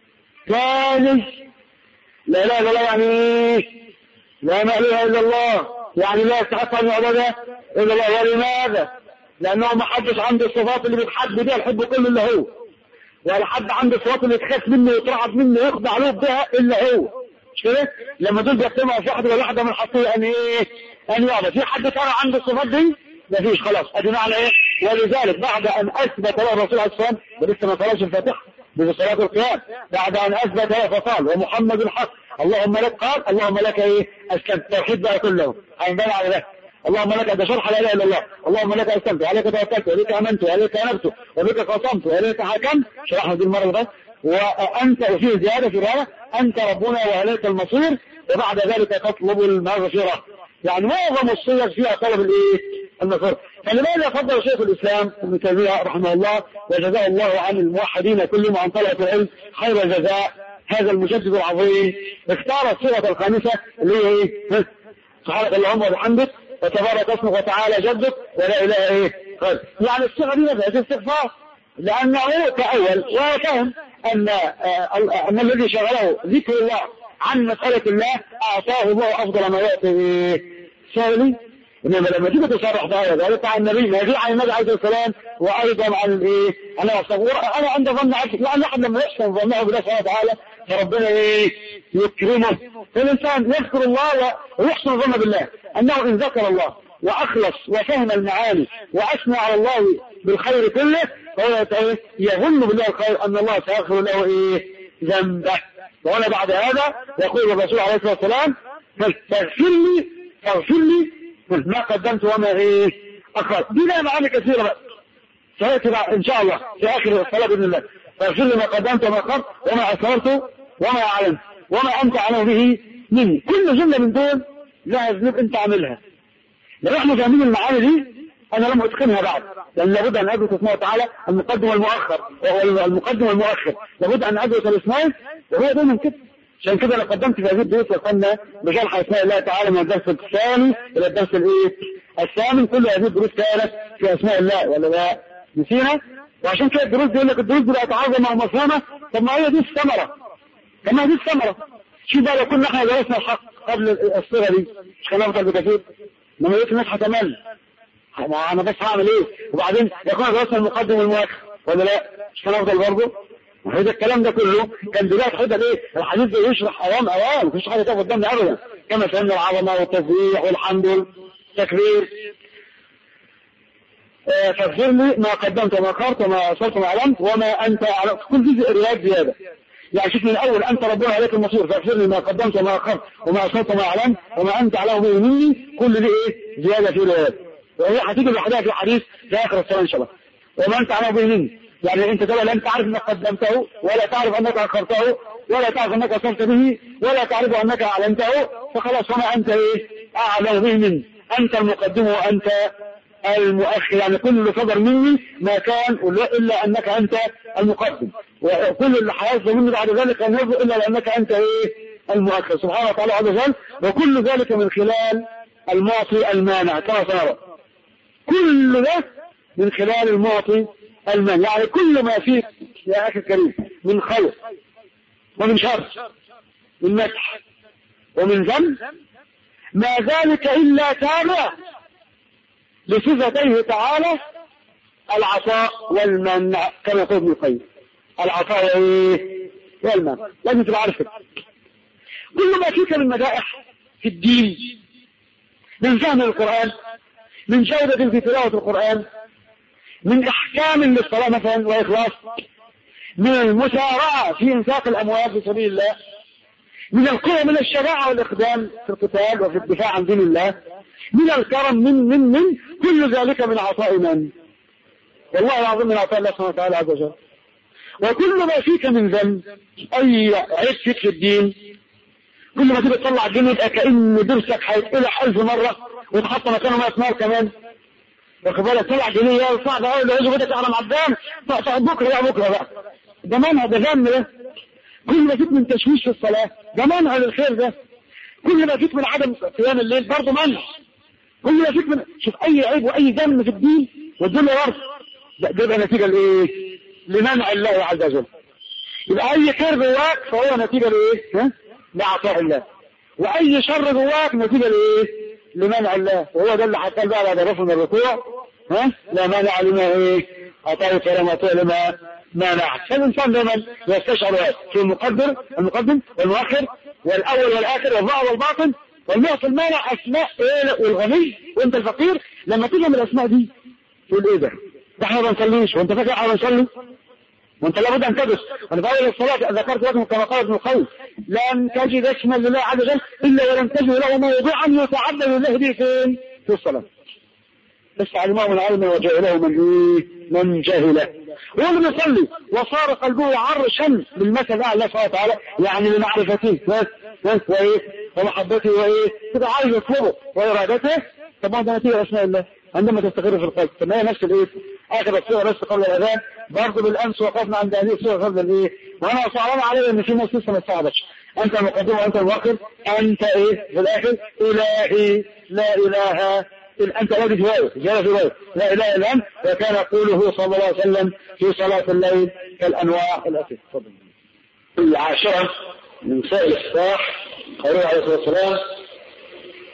ثاني لا لا لا يعني ايه لا مألوها الا الله يعني لا يستحق ان يعبد الا الله ولماذا لانه ما حدش عنده الصفات اللي بيتحب بها الحب كله الا هو ولا حد عنده الصفات اللي تخاف منه ويترعب منه ويخضع له بها الا هو مش كده لما دول بيجتمعوا في واحد ولا واحده من حقه ان ايه ان يعبد في حد ترى عنده الصفات دي مفيش خلاص ادي معنى ايه ولذلك بعد ان اثبت له الرسول عليه الصلاه والسلام ولسه ما صلاش الفاتحه بصلاه القيام بعد ان اثبت له فقال ومحمد الحق اللهم لك قال اللهم لك ايه اسلمت التوحيد بقى كله هينبني على ده اللهم لك ده شرح لا اله الا الله اللهم لك اسلمت عليك توكلت عليك امنت عليك انبت وبك قسمت عليك حكمت شرحنا دي المره اللي وأنت وفيه زيادة في رواية أنت ربنا وإليك المصير وبعد ذلك تطلب المغفرة يعني معظم الصيغ فيها طلب الايه المغفرة فلماذا فضل شيخ الإسلام ابن تيمية رحمه الله وجزاه الله عن الموحدين كلهم عن طلبة العلم خير جزاء هذا المجدد العظيم اختار الصيغة الخامسة اللي هي ايه سبحانك اللهم وبحمدك وتبارك اسمك وتعالى جدك ولا اله ايه خير يعني الصيغة دي نفسها استغفار لأنه تأول وفهم أن أن الذي شغله ذكر الله عن مسألة الله أعطاه الله أفضل ما يأتي سائلي انما لما تيجي تصرح بهذا ذلك عن النبي ما في عن النبي عليه السلام وايضا عن الايه انا اصور انا عند ظن عبد يعني احد لما يحسن ظنه بالله سبحانه وتعالى فربنا ايه يكرمه فالانسان يذكر الله ويحسن ظن بالله انه ان ذكر الله واخلص وفهم المعاني واثنى على الله بالخير كله فهو يظن بالله الخير ان الله سيغفر له ايه ذنبه وهنا بعد هذا يقول الرسول عليه الصلاه والسلام فاغفر لي اغفر لي ما قدمت وما ايه اخرت دي لها معاني كثيره بقى سياتي ان شاء الله في اخر الصلاه باذن الله فاغفر لي ما قدمت وما اخرت وما اسررت وما اعلنت وما انت اعلم به مني كل جمله من دول لها ذنوب انت عاملها لو احنا فاهمين المعاني دي انا لم اتقنها بعد لان لابد ان ادرس اسمه تعالى المقدم والمؤخر المقدم والمؤخر لابد ان ادرس الاثنين وهو دايما كده عشان كده انا قدمت في هذه الدروس وصلنا بشرح اسماء الله تعالى من الدرس الثاني الى الدرس الايه الثامن كل هذه الدروس كانت في اسماء الله ولا لا نسينا وعشان كده الدروس دي يقول لك الدروس دي بقت عظمه ومفهمه طب ما هي دي الثمره طب ما هي دي الثمره شوف بقى لو كنا احنا درسنا الحق قبل الصيغه دي مش كان افضل بكثير لما لقيت الناس هتمل انا بس هعمل ايه وبعدين يكون درسنا المقدم والمؤخر ولا لا مش كان افضل برضه وهذا الكلام ده كله كان دلوقتي حتى ايه الحديث ده يشرح اوام اوام مفيش حاجه تاخد قدامنا ابدا كما فهمنا العظمه والتسبيح والحمد والتكبير فاغفر لي ما قدمت وما اخرت وما اصلت وما علمت وما انت علمت كل جزء روايات زياده يعني شوف من الاول انت ربنا عليك المصير فاغفر لي ما قدمت وما اخرت وما اصلت وما علمت وما انت على به مني كل دي ايه زياده في روايات وهي هتيجي لوحدها في حديث في اخر الصلاه ان شاء الله وما انت على به مني يعني انت طبعا لا انت عارف انك قدمته ولا تعرف انك اخرته ولا تعرف انك اصلت به ولا تعرف انك اعلنته فخلاص وما انت ايه اعلم به مني انت المقدم وانت المؤخر يعني كل اللي صدر مني ما كان الا انك انت المقدم وكل اللي هيصدر مني بعد ذلك ان يصدر الا لانك انت ايه المؤخر سبحانه وتعالى عز وجل وكل ذلك من خلال المعطي المانع كما سنرى كل ده من خلال المعطي المانع يعني كل ما فيك يا اخي الكريم من خير ومن شر من مدح ومن ذنب ما ذلك الا تابع لصفتيه تعالى العطاء والمنع كما يقول ابن القيم العطاء ايه والمنع لازم تبقى عارف كل ما فيك من مدائح في الدين من فهم القرآن من جودة في تلاوة القرآن من احكام للصلاة مثلا واخلاص من المسارعة في انفاق الاموال في سبيل الله من القوة من الشجاعة والاقدام في القتال وفي الدفاع عن دين الله من الكرم من من من كل ذلك من عطاء من والله العظيم من عطاء الله سبحانه وتعالى عز وجل وكل ما فيك من ذنب اي عيب فيك في الدين كل ما تيجي تطلع الدين يبقى كأن درسك هيتقلع ألف مرة وتحط مكانه 100 نار كمان واخد بالك طلع جنيه يا صعب قوي اللي يجي بدك على معدام بكره يا بكره بقى ده منهج ده ذنب ده كل ما فيك من تشويش في الصلاه ده منهج الخير ده كل ما فيك من عدم قيام الليل برضه منهج كل ما فيك من شوف اي عيب واي ذنب في الدين والدنيا برضه ده بيبقى نتيجه لايه؟ لمنع الله عز وجل يبقى اي خير جواك فهو نتيجه لايه؟ ها؟ لعطاء الله واي شر جواك نتيجه لايه؟ لمنع الله وهو ده اللي حصل بقى بعد رفع من الركوع ها لا مانع لما ايه اعطاه كلام اعطاه لما مانع فالانسان دايما يستشعر في المقدر المقدم والمؤخر والاول والاخر والظاهر والباطن والمعطي المانع اسماء ايه والغني وانت الفقير لما تيجي من الاسماء دي تقول ايه ده؟ ده احنا ما بنصليش وانت فاكر احنا بنصلي؟ وانت لابد ان تدرس انا في اول الصلاه ذكرت لكم كما قال ابن القيم لن تجد اسما لله عز وجل الا ولن تجد له موضوعا يتعبد لله به فين؟ في الصلاه بس علمه من علم وجهله من ايه؟ من جهله وهو اللي بيصلي وصار قلبه عرشا للمثل الاعلى سبحانه وتعالى يعني لمعرفته وايه ومحبته وايه كده عايز يطلبه وارادته طبعا ده نتيجه اسماء الله عندما تستقر في القلب طب هي نفس الايه اخر السوره بس قبل الاذان برضه بالامس وقفنا عند هذه السوره قبل الايه وانا صعبان علي ان في ناس لسه ما استوعبتش انت المقدم وانت المؤخر انت ايه في الاخر الهي لا اله إلا انت وادي جوائر جاء في روايه لا اله الا انت وكان يقوله صلى الله عليه وسلم في صلاه الليل كالانواع الاتيه تفضل العاشره من سائل الصباح قوله عليه الصلاه والسلام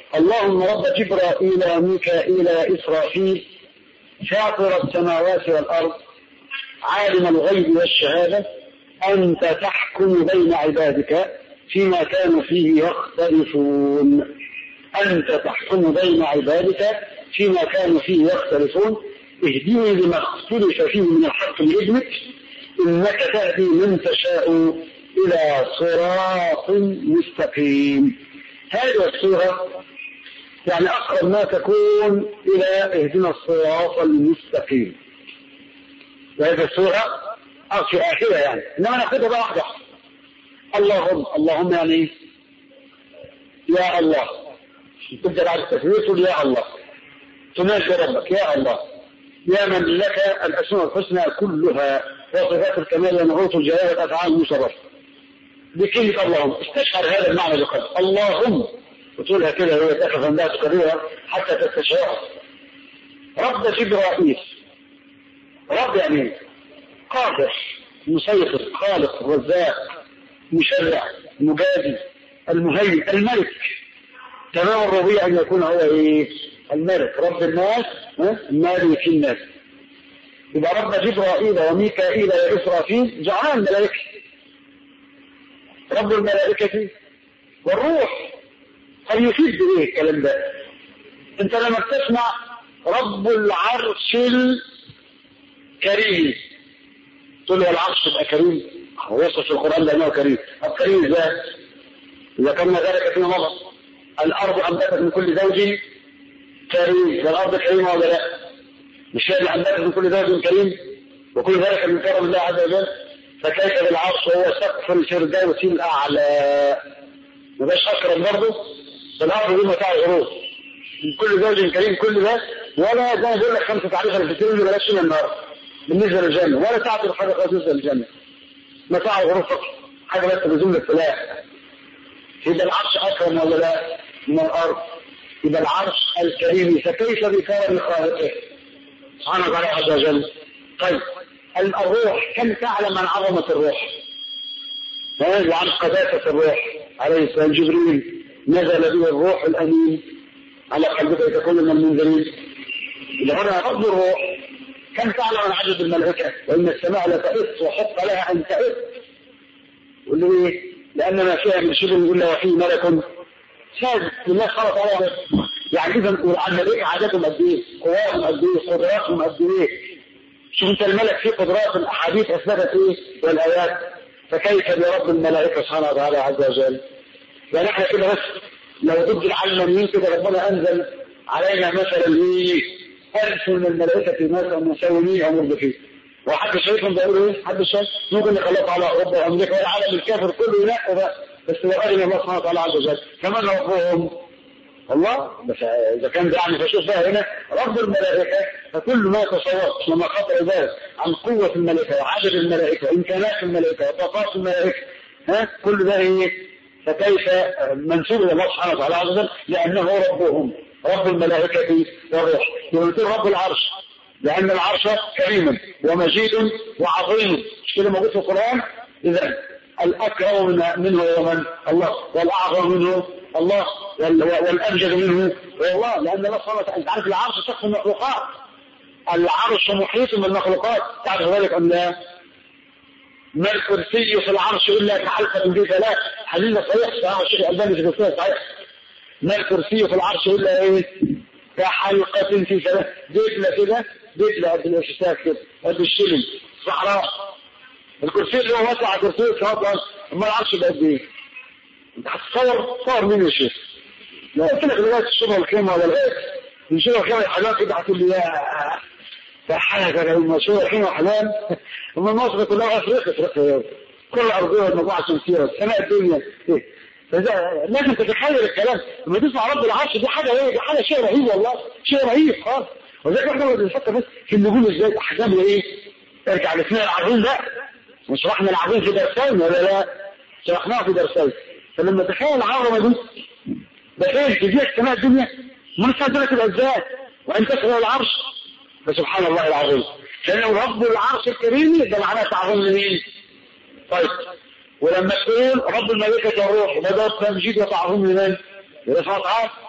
اللهم رب جبرائيل وميكائيل وإسرافيل فاطر السماوات والأرض عالم الغيب والشهادة أنت تحكم بين عبادك فيما كانوا فيه يختلفون أنت تحكم بين عبادك فيما كانوا فيه يختلفون اهدني لما اختلف فيه من الحق بإذنك إنك تهدي من تشاء إلى صراط مستقيم هذه الصورة يعني أقرب ما تكون إلى اهدنا الصراط المستقيم وهذه الصورة في آخرها يعني إنما ناخذها بقى واحدة اللهم اللهم يعني يا الله تبدأ بعد التسمية تقول يا الله تناجي ربك يا الله يا من لك الأسماء الحسنى كلها وصفات الكمال ونعوت الجلال والأفعال المشرفة بكلمة اللهم استشعر هذا المعنى بقلب اللهم وتقولها كده وهي تأخذ عندها تكررها حتى تستشعرها رب جبرائيل رب يعني قادر مسيطر خالق رزاق مشرع مجازي المهيئ الملك تمام الربيع ان يكون هو ايه الملك رب الناس مالك الناس يبقى رب جبرائيل وميكائيل واسرافيل جعلان الملائكه رب الملائكه والروح هل يفيد بايه الكلام ده انت لما بتسمع رب العرش الكريم تقول له العرش يبقى كريم هو يصف في القران بانه كريم طب كريم ازاي اذا كان ذلك فيما مضى الارض انبتت من كل زوج كريم الارض كريمه ولا لا مش هي اللي انبتت من كل زوج كريم وكل ذلك من كرم الله عز وجل فكيف بالعرش وهو سقف الفردوس الاعلى ما بقاش اكرم برضه الارض دي متاع الغروب من كل زوج كريم كل ده ولا زي ما بقول لك خمسه تعريف الفتين اللي بلاش من النار بالنسبه للجنه ولا تعطي حاجه خالص بالنسبه للجنه متاع الغروب فقط حاجه بس بزوم السلاح يبقى العرش اكرم ولا لا من الارض يبقى العرش الكريم فكيف بكرم خالقه سبحانه وتعالى عز وجل طيب الروح كم تعلم عن عظمه الروح وعن قداسه الروح عليه السلام جبريل نزل به الروح الامين على قلبك لتكون من المنذرين إذا هنا فضل الروح كم تعلم عن عدد الملائكة وإن السماء لتئس وحق لها أن تئس واللي إيه؟ لأن ما فيها من شبه يقول له فيه ملك ساجد لله خلق على يعني إذا الملائكة عددهم قد إيه؟ قواهم قد إيه؟ قدراتهم قد إيه؟ شوف أنت الملك فيه قدرات الأحاديث أثبتت إيه؟ والآيات فكيف برب الملائكة سبحانه وتعالى عز وجل يعني احنا كده بس لو ضد العلمانيين كده ربنا انزل علينا مثلا ايه ألف من الملائكة مثلا مساومين أو مرضفين وحد شايفهم بيقولوا ايه؟ حد شايف؟ ممكن نخلص على أوروبا وأمريكا والعالم الكافر كله ينقوا بقى بس لو أرنا الله سبحانه وتعالى عز وجل كمان ربهم الله بس إذا كان ده يعني فشوف بقى هنا رب الملائكة فكل ما تصورت لما خطر ذلك عن قوة الملائكة وعدد الملائكة وإمكانات الملائكة وطاقات الملائكة ها كل ده ايه؟ فكيف منسوب الى الله سبحانه وتعالى عز وجل لانه ربهم رب الملائكه والروح يقول رب العرش لان العرش كريم ومجيد وعظيم مش كده موجود في القران اذا الاكرم منه ومن الله والاعظم منه الله والامجد منه الله لان الله سبحانه وتعالى انت عارف العرش سقف المخلوقات العرش محيط بالمخلوقات تعرف ذلك ام لا؟ ما الكرسي في العرش الا كحلقه في ثلاث حديث صحيح صحيح الشيخ الالباني في الكرسي صحيح ما الكرسي في العرش الا ايه كحلقه في ثلاث دبله كده دبله قد الاشتاك كده قد الشلل صحراء الكرسي اللي هو وسع كرسي الصلاه اما العرش بقد ايه انت هتصور صور مين يا شيخ لو قلت لك دلوقتي الشبه الخيمه ولا الايه الشبه الخيمه حاجات كده هتقول لي يا فحاجة لو المشروع حين أحلام هم مصر كلها أفريقيا أفريقيا كل أرضية المجموعة الشمسية والسماء الدنيا لازم تتخيل الكلام لما تسمع رب العرش دي حاجة ايه دي حاجة شيء رهيب والله شيء رهيب خالص وذلك احنا بنفكر بس في النجوم ازاي احجامها ايه ارجع لاثنين العظيم لا وشرحنا العظيم في درسين ولا لا شرحناها في درسين فلما تخيل العظمه دي بخيل تجيك سماء الدنيا من سنة الأجزاء وأن تسأل العرش فسبحان الله العظيم لأنه رب العرش الكريم ده معناه تعظيم لمين؟ طيب ولما تقول رب الملائكة والروح ده ده تمجيد وتعظيم لمن؟ لرفعة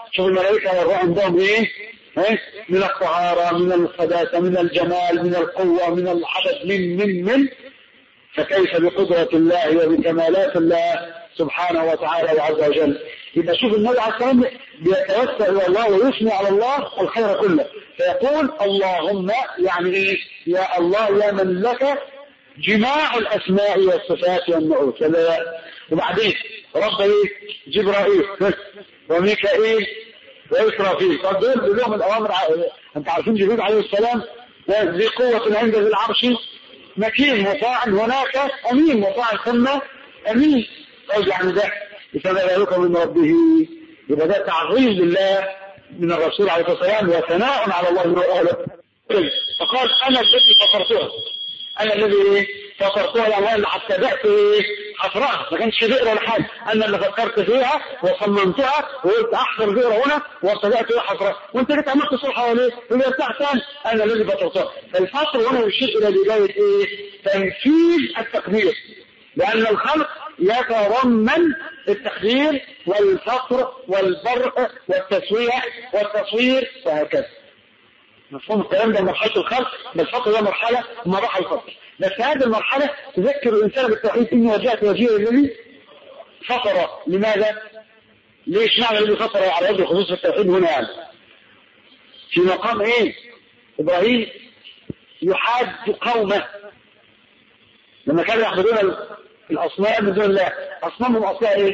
شوف الملائكة والروح عندهم ايه إيه؟ من الطهارة من القداسة من الجمال من القوة من العدد من من من فكيف بقدرة الله وبكمالات الله سبحانه وتعالى وعز وجل يبقى شوف النبي عليه الصلاة والسلام بيتوسل إلى الله ويثني على الله الخير كله فيقول اللهم يعني إيه يا الله يا من لك جماع الأسماء والصفات والنعوت وبعدين رب إيه جبرائيل وميكائيل وإسرافيل طب دول لهم الأوامر أنت عارفين جبريل عليه السلام ذي قوة عند ذي العرش مكين مطاع هناك أمين مطاع ثم أمين طيب يعني ده فما ذلك من ربه يبقى ده تعظيم لله من الرسول عليه الصلاة والسلام وثناء على الله وأهله فقال أنا الذي فطرتها أنا الذي فطرتها يعني اللي ابتدأت حفرها ما كانش بئر ولا حاجة أنا اللي فكرت فيها وصممتها وقلت أحفر بئر هنا وابتدأت حفرها وأنت جيت عملت صلح حواليه اللي بتاع ثاني أنا الذي فطرتها فالفطر هنا يشير إلى بداية إيه؟ تنفيذ التقدير لأن الخلق يتضمن التقدير والفطر والبرء والتسويع والتصوير وهكذا مفهوم الكلام ده مرحلة الخلق الفطر ده مرحلة مراحل الفطر بس هذه المرحلة تذكر الإنسان بالتوحيد إني وجهت وجهي الذي فطر لماذا؟ ليش معنى الذي فطر على وجه خصوص التوحيد هنا يعني في مقام ايه؟ إبراهيم يحاج قومه لما كانوا يعبدون الأصنام من دون الله أصنامهم أصلها إيه؟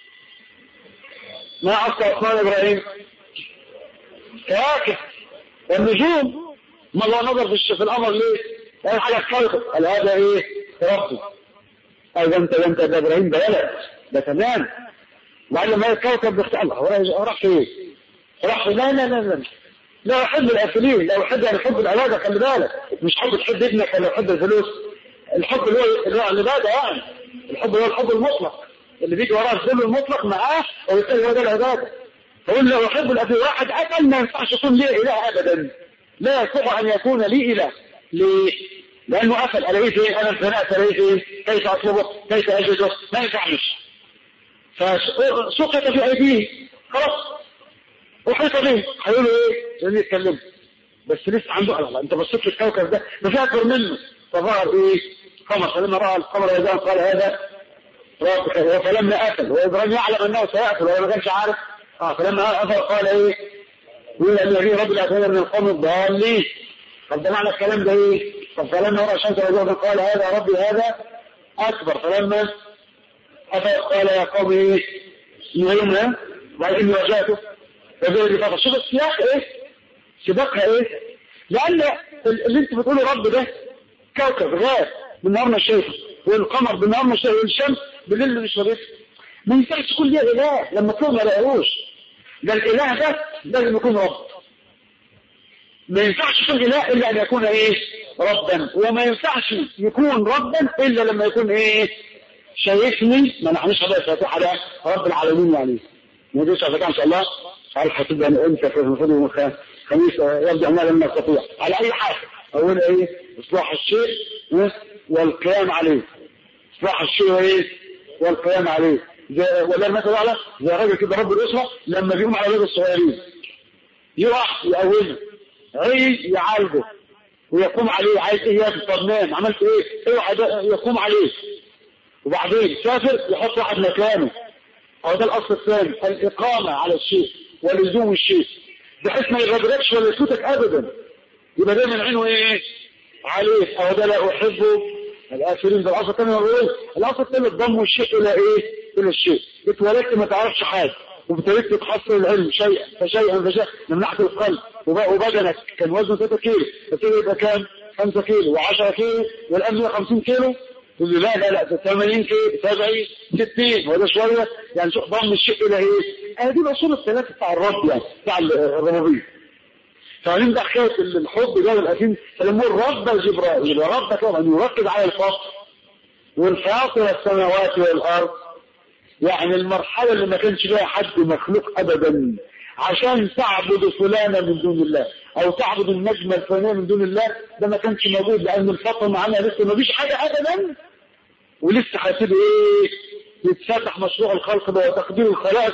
ما أصل أصنام إبراهيم؟ كواكب والنجوم ما الله نظر في في الأمر ليه؟ قال حاجة كوكب قال هذا إيه؟ ربي قال ده أنت ده أنت ده إبراهيم ده ولد ده تمام وقال لما الكوكب بيختار الله هو راح فين؟ راح لا لا لا لا لا أحب الأكلين لا أحب يعني حب العبادة خلي بالك مش حب تحب ابنك ولا حب الفلوس الحب اللي هو اللي هو العبادة يعني الحب هو الحب المطلق اللي بيجي وراه الذل المطلق معاه ويقول هو ده العبادة فقول له أحب الأبي واحد أقل ما ينفعش يكون لي إله أبدا لا يستطيع أن يكون لي إله ليه؟ لأنه قفل ألاقيه فين أنا انفنأت ألاقيه فين كيف أطلبه كيف أجده ما ينفعش فسقط في أيديه خلاص وحيط به هيقولوا إيه؟ لن يتكلموا بس لسه عنده الله أنت بصيت في الكوكب ده ما في أكبر منه فظهر إيه؟ قمر فلما رأى القمر يزال قال هذا ربك فلما أكل وإبراهيم يعلم أنه سيأكل وهو ما كانش عارف آه فلما أكل قال إيه يقول أن يبيه رب الأكل من القوم الضالين طب ده معنى الكلام ده إيه طب فلما رأى الشمس وزوجا قال هذا ربي هذا أكبر فلما أفل قال يا قوم إيه مهمة وإني وجهته فزوجي فقط شوف السياق إيه سباقها إيه لأن اللي أنت بتقوله رب ده كوكب غاز بالنهار مش شايفه والقمر بالنهار مش شايفه والشمس بالليل مش شايفه ما ينفعش تكون ليه اله لما تكون ما لاقوش ده الاله ده لازم يكون رب ما ينفعش يكون اله الا ان يكون ايه ربا وما ينفعش يكون ربا الا لما يكون ايه شايفني ما نحنش بقى فاتح على رب العالمين يعني ندوس على ان شاء الله على الحسيب يعني انت في المفروض خميس يرجع ما لم نستطيع على اي حاجه اقول ايه اصلاح الشيء والقيام عليه اصلاح الشيء وايه والقيام عليه زي ولا المثل الاعلى زي راجل كده رب الاسره لما بيقوم على اولاد الصغيرين يقع يقومه عيد يعالجه ويقوم عليه عايز ايه ياكل طب نام عملت ايه اوعى يقوم عليه وبعدين سافر يحط واحد مكانه هو ده الاصل الثاني الاقامه على الشيء ولزوم الشيء بحيث ما يغادركش ولا يفوتك ابدا يبقى دايما عينه ايه عليه او ده لا احبه الآخرين ده الأصل الثاني يقول الأصل الثاني ضم الشيء إلى إيه؟ إلى الشيء اتولدت ما تعرفش حاجة وابتديت تحصل العلم شيئا فشيئا فشيئا من ناحية القلب وبدنك كان وزنه 3 كيلو ابتدي يبقى كام؟ 5 كيلو و10 كيلو والآن 150 كيلو تقول لي لا لا لا 80 كيلو 70 60 وده شوية يعني شوف ضم الشيء إلى إيه؟ هذه الأصول الثلاثة بتاع الرب يعني بتاع الربوبية فعلم ده حكاية الحب ده والأكيد فلما رب جبرائيل ورب طبعا يركز على الفاطر والفاطر السماوات والأرض يعني المرحلة اللي ما كانش فيها حد مخلوق أبدا عشان تعبد فلانة من دون الله أو تعبد النجمة الفلانية من دون الله ده ما كانش موجود لأن الفاطر معانا لسه ما فيش حاجة أبدا ولسه هتبقى إيه يتفتح مشروع الخلق ده وتقدير الخلائق دي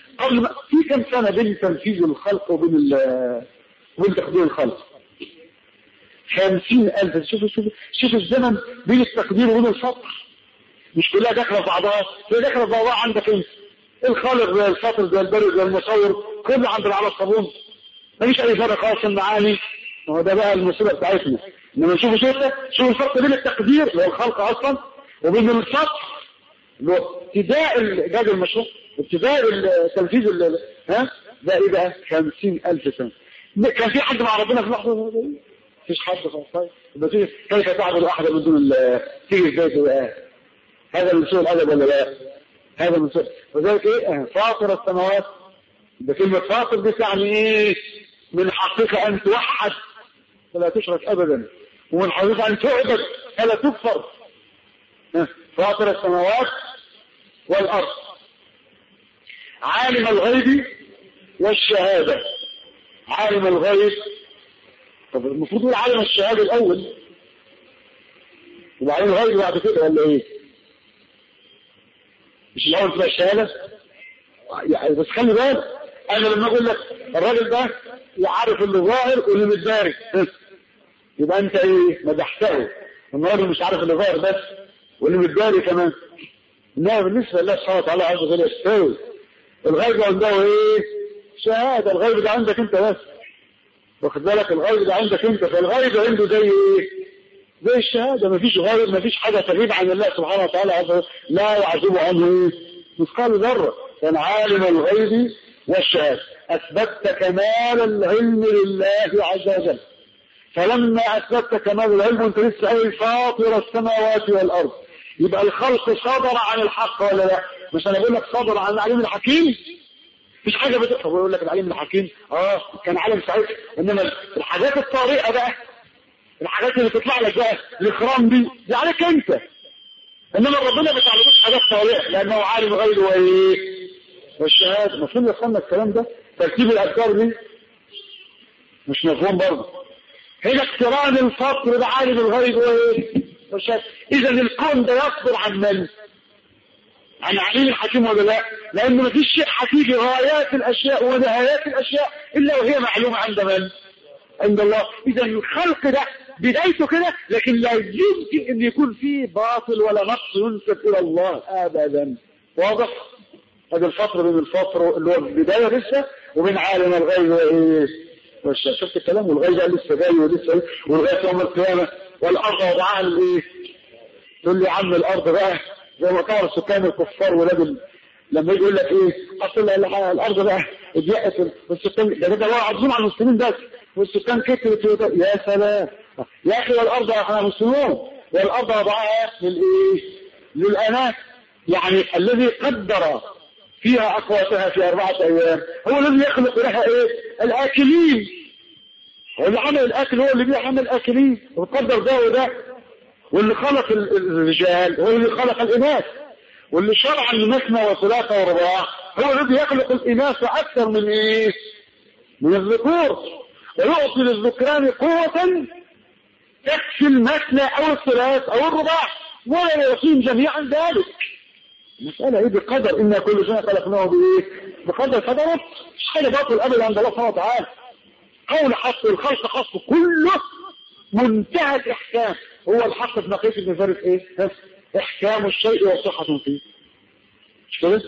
قبل ما في كم سنة بين تنفيذ الخلق وبين ال وبين تقدير الخلق خمسين ألف شوف شوف شوف الزمن بين التقدير وبين الفطر مش كلها داخلة في بعضها هي داخلة في بعضها عندك انت الخالق زي الفطر زي البرد زي المصور كله عند على الصابون مفيش أي فرق خالص المعاني هو ده بقى المصيبة بتاعتنا انما شوفوا شوف شوف الفرق بين التقدير اللي هو الخلق اصلا وبين السطح اللي هو ابتداء الجهاز المشروع ابتداء تنفيذ ها ده ايه بقى 50000 سنة كان في حد مع ربنا في اللحظة دي مفيش حد خالص طيب يبقى في كيف تعبد احد من دون تيجي ازاي بقى هذا من سوء الادب ولا لا هذا من سوء وذلك ايه فاطر السماوات ده كلمة فاطر دي تعني ايه من حقك ان توحد فلا تشرك ابدا ومن حقك ان تعبد فلا تكفر فاطر السماوات والارض عالم الغيب والشهادة عالم الغيب طب المفروض يقول عالم الشهادة الاول وبعدين الغيب بعد كده ولا ايه مش الاول تبقى الشهادة يعني بس خلي بالك انا لما اقول لك الراجل ده يعرف اللي ظاهر واللي متدارك يبقى انت ايه مدحته ان الراجل مش عارف اللي ظاهر بس واللي متداري كمان انما بالنسبه لله سبحانه وتعالى عز وجل يستوي الغيب عنده ايه شهاده الغيب ده عندك انت بس واخد بالك الغيب ده عندك انت فالغيب عنده زي ايه زي الشهاده مفيش غيب مفيش حاجه تغيب عن الله سبحانه وتعالى عز وجل لا يعزب عنه ايه مثقال ذره كان عالم الغيب والشهاده اثبتت كمال العلم لله عز وجل فلما اثبتت كمال العلم وانت لسه قايل فاطر السماوات والارض يبقى الخلق صدر عن الحق ولا لا مش انا بقول لك صدر عن العليم الحكيم مفيش حاجه بتقرا بيقول لك العليم الحكيم اه كان عالم سعيد انما الحاجات الطارئه بقى الحاجات اللي تطلع لك بقى الاكرام دي دي عليك انت انما ربنا ما بيتعلموش حاجات طارئه لانه عالم غيره وايه والشهاده المفروض يفهمنا الكلام ده ترتيب الاذكار دي مش مفهوم برضه هنا اقتران الفقر بعالم الغيب وايه والشهاده اذا الكون ده يصدر عن من عن عليم الحكيم ولا لا لان ما فيش شيء هتيجي غايات الاشياء ونهايات الاشياء الا وهي معلومه عند من عند الله اذا الخلق ده بدايته كده لكن لا يمكن ان يكون فيه باطل ولا نقص ينسب الى الله ابدا واضح هذا الفترة بين الفترة اللي هو البداية لسه وبين عالم الغيب وايه والشهادة شفت الكلام والغيب قال لسه جاي ولسه ايه والغاية يوم القيامة والارض وضعها الايه تقول لي يا عم الارض بقى زي ما كانوا السكان الكفار ولاد لما يجي يقول لك ايه اصل الارض بقى اتضيقت والسكان ده ده هو عظيم على المسلمين بس والسكان كترت يا سلام يا اخي والارض احنا مسلمون والارض وضعها للايه للاناس يعني الذي قدر فيها اقواتها في اربعه ايام هو الذي يخلق لها ايه الاكلين هو اللي عمل الاكل هو اللي بيعمل الاكلين وقدر ده وده واللي خلق الرجال هو اللي خلق الاناث واللي شرع المثنى وثلاثة ورباع هو الذي يخلق الاناث اكثر من ايه من الذكور ويعطي للذكران قوة تكفي المثنى او الثلاث او الرباع ولا يقيم جميعا ذلك المسألة ايه بقدر ان كل شيء خلقناه بايه بقدر قدره مش حاجة باطل ابدا عند الله سبحانه وتعالى قول حق الخلق خاص كله منتهى الاحكام هو الحق في نقيس ابن فارس ايه احكام الشيء وصحة فيه مش كده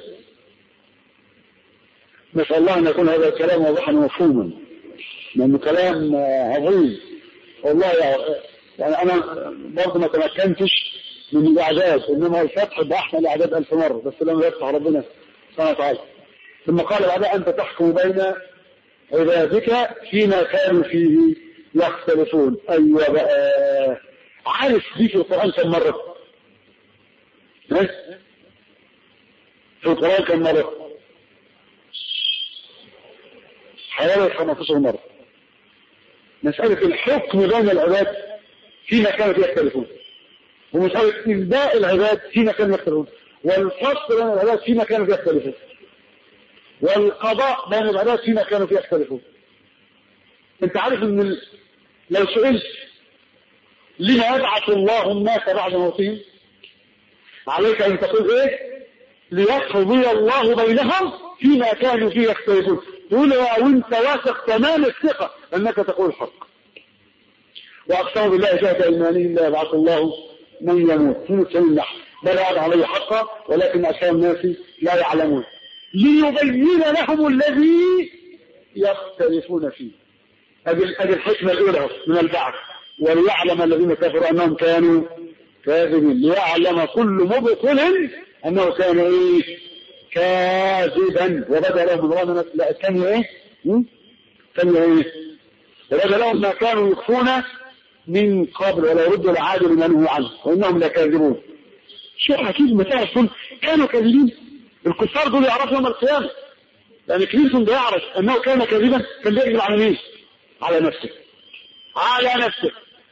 نسأل الله ان يكون هذا الكلام واضحا ومفهوما لانه كلام عظيم والله يعني انا برضه ما تمكنتش من الاعداد انما الفتح باحسن الاعداد الف مرة بس لما يفتح ربنا سبحانه وتعالى ثم قال بعدها انت تحكم بين عبادك فيما كانوا فيه يختلفون ايوه بقى عارف دي في القرآن كم مرة في القرآن كم مرة حوالي 15 مرة مسألة الحكم بين العباد فيما كانوا فيه يختلفون ومسألة إنباء العباد فيما كانوا يختلفون والفصل بين العباد فيما كانوا فيه يختلفون والقضاء بين العباد فيما كانوا فيه يختلفون انت عارف ان ال... لو سئلت لما يبعث الله الناس بعد موتهم عليك ان تقول ايه ليقضي الله بينهم فيما كانوا فيه يختلفون تقول وانت واثق تمام الثقة انك تقول الحق واقسموا بالله جهد ايمانهم لا يبعث الله من يموت في النحل بل وعد عليه حقا ولكن اكثر الناس لا يعلمون ليبين لهم الذي يختلفون فيه هذه هذه الحكمة الأولى من البعث وليعلم الذين كفروا أنهم كانوا كاذبين ليعلم كل مبطل أنه كان إيه كاذبا وبدا لهم الله لا كان إيه كان إيه وبدا لهم ما كانوا يخفون من قبل ولا ردوا العادل منه عنه وإنهم لكاذبون شيء أكيد مثال كانوا كاذبين الكفار دول يعرفوا يوم القيامة لأن كلينتون ده يعرف أنه كان كاذبا كان بيكذب على مين؟ على نفسه على نفسه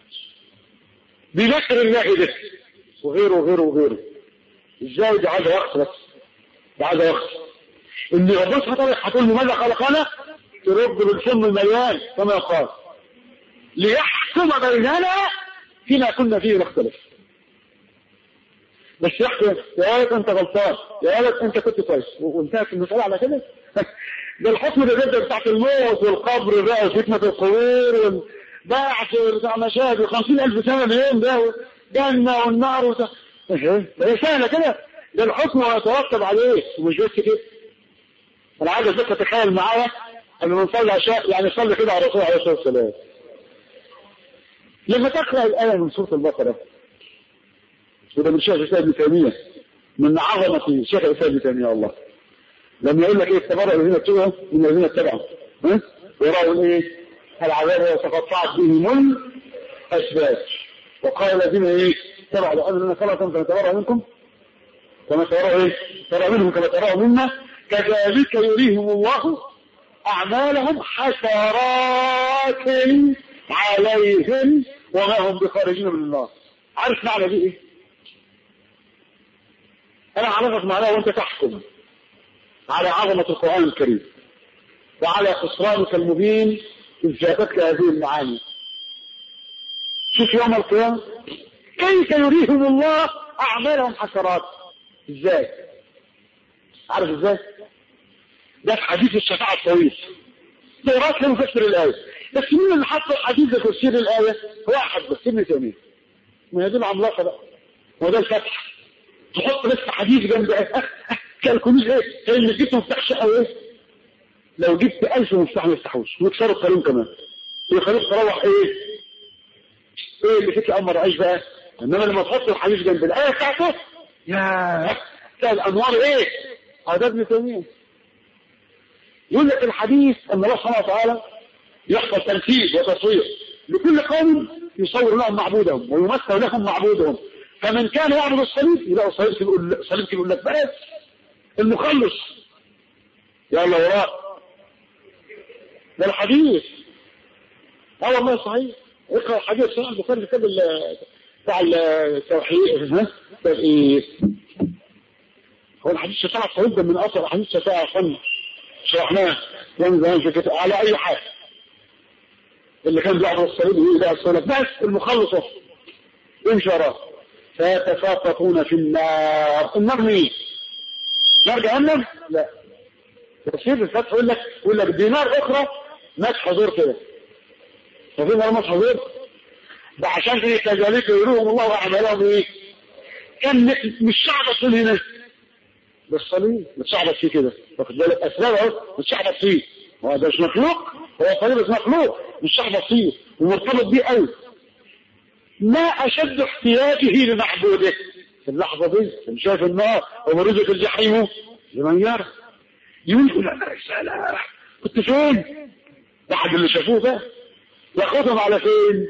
بذكر الله ذكر وغيره وغيره وغيره ازاي ده عايز وقت بس ده عايز وقت ان ربنا سبحانه وتعالى هتقول له ماذا خلقنا ترد بالفم المليان كما قال ليحكم بيننا فيما كنا فيه نختلف بس يحكم يا ولد انت غلطان يا ولد انت كنت كويس وانتهت المسألة على كده ده الحكم ده جدا بتاعت الموت والقبر بقى وفتنة القبور والبعث بتاع مشاهد وخمسين ألف سنة اليوم ده جنة والنار وده هي سهلة كده ده الحكم يترتب عليه ومش بس كده أنا عايز بس تتخيل معايا قبل ما نصلي عشاء يعني صلي كده على الرسول عليه الصلاة والسلام لما تقرأ الآية من سورة البقرة وده من شيخ الإسلام ابن تيمية من عظمة شيخ الإسلام ابن تيمية الله لما يقول لك ايه استمر الذين اتبعوا من الذين اتبعوا وراوا ايه العذاب وتقطعت بهم الاسباب وقال الذين ايه اتبعوا لو ان صلاه كما تبرأ منكم كما تبرأوا ايه ترى منهم كما تراه منا كذلك يريهم الله اعمالهم حسرات عليهم وما هم بخارجين من النار عارف معنى دي ايه انا عرفت معناها وانت تحكم على عظمة القرآن الكريم وعلى خسرانك المبين إذ جاءتك هذه المعاني شوف يوم القيامة كيف يريهم الله أعمالهم حسرات إزاي عارف إزاي ده في حديث الشفاعة الطويل دورات لم يفسر الآية بس مين اللي حط الحديث ده تفسير الآية واحد بس ابن تيمية ما هي دي العملاقة بقى وده الفتح تحط بس حديث جنب كالكنوز ايه كان جبت مفتاح شقه ايه لو جبت ألف مفتاح ما يفتحوش ويكسروا القانون كمان ويخليك تروح ايه ايه اللي فيك امر عيش بقى انما لما تحط الحديث جنب الايه بتاعته يا كان الانوار ايه هذا ابن تيميه يقول لك الحديث ان الله سبحانه وتعالى يحصل تنفيذ وتصوير لكل قوم يصور لهم معبودهم ويمثل لهم معبودهم فمن كان يعبد الصليب يلاقوا صليب يقول لك بس المخلص يا الله وراء ده الحديث اه والله صحيح اقرا الحديث صحيح البخاري كتاب بتاع التوحيد ها ايه هو الحديث شفاعة الصحيح ده من اصل حديث شفاعة فن شرحناه يوم زمان في كتاب على اي حال اللي كان بيعبد الصليب ويقول ده الصلاه بس المخلص يمشي وراه فيتساقطون في النار النار مين؟ نار جهنم لا تفسير الفتح يقول لك يقول لك دي نار اخرى مسح حضور كده ففي نار مسح حضور ده عشان ايه كذلك يروهم الله اعمالهم ايه كان مش شعبط فيه هنا بالصليب متشعبط فيه كده واخد بالك اسباب اهو متشعبط فيه هو ده مش مخلوق هو صليب مش مخلوق مش شعبط فيه ومرتبط بيه قوي ما اشد احتياجه لمعبوده في اللحظة دي شايف النار ومرزق الجحيم لمن يرى يقول لا سلام كنت فين بعد اللي شافوه ده ياخدهم على فين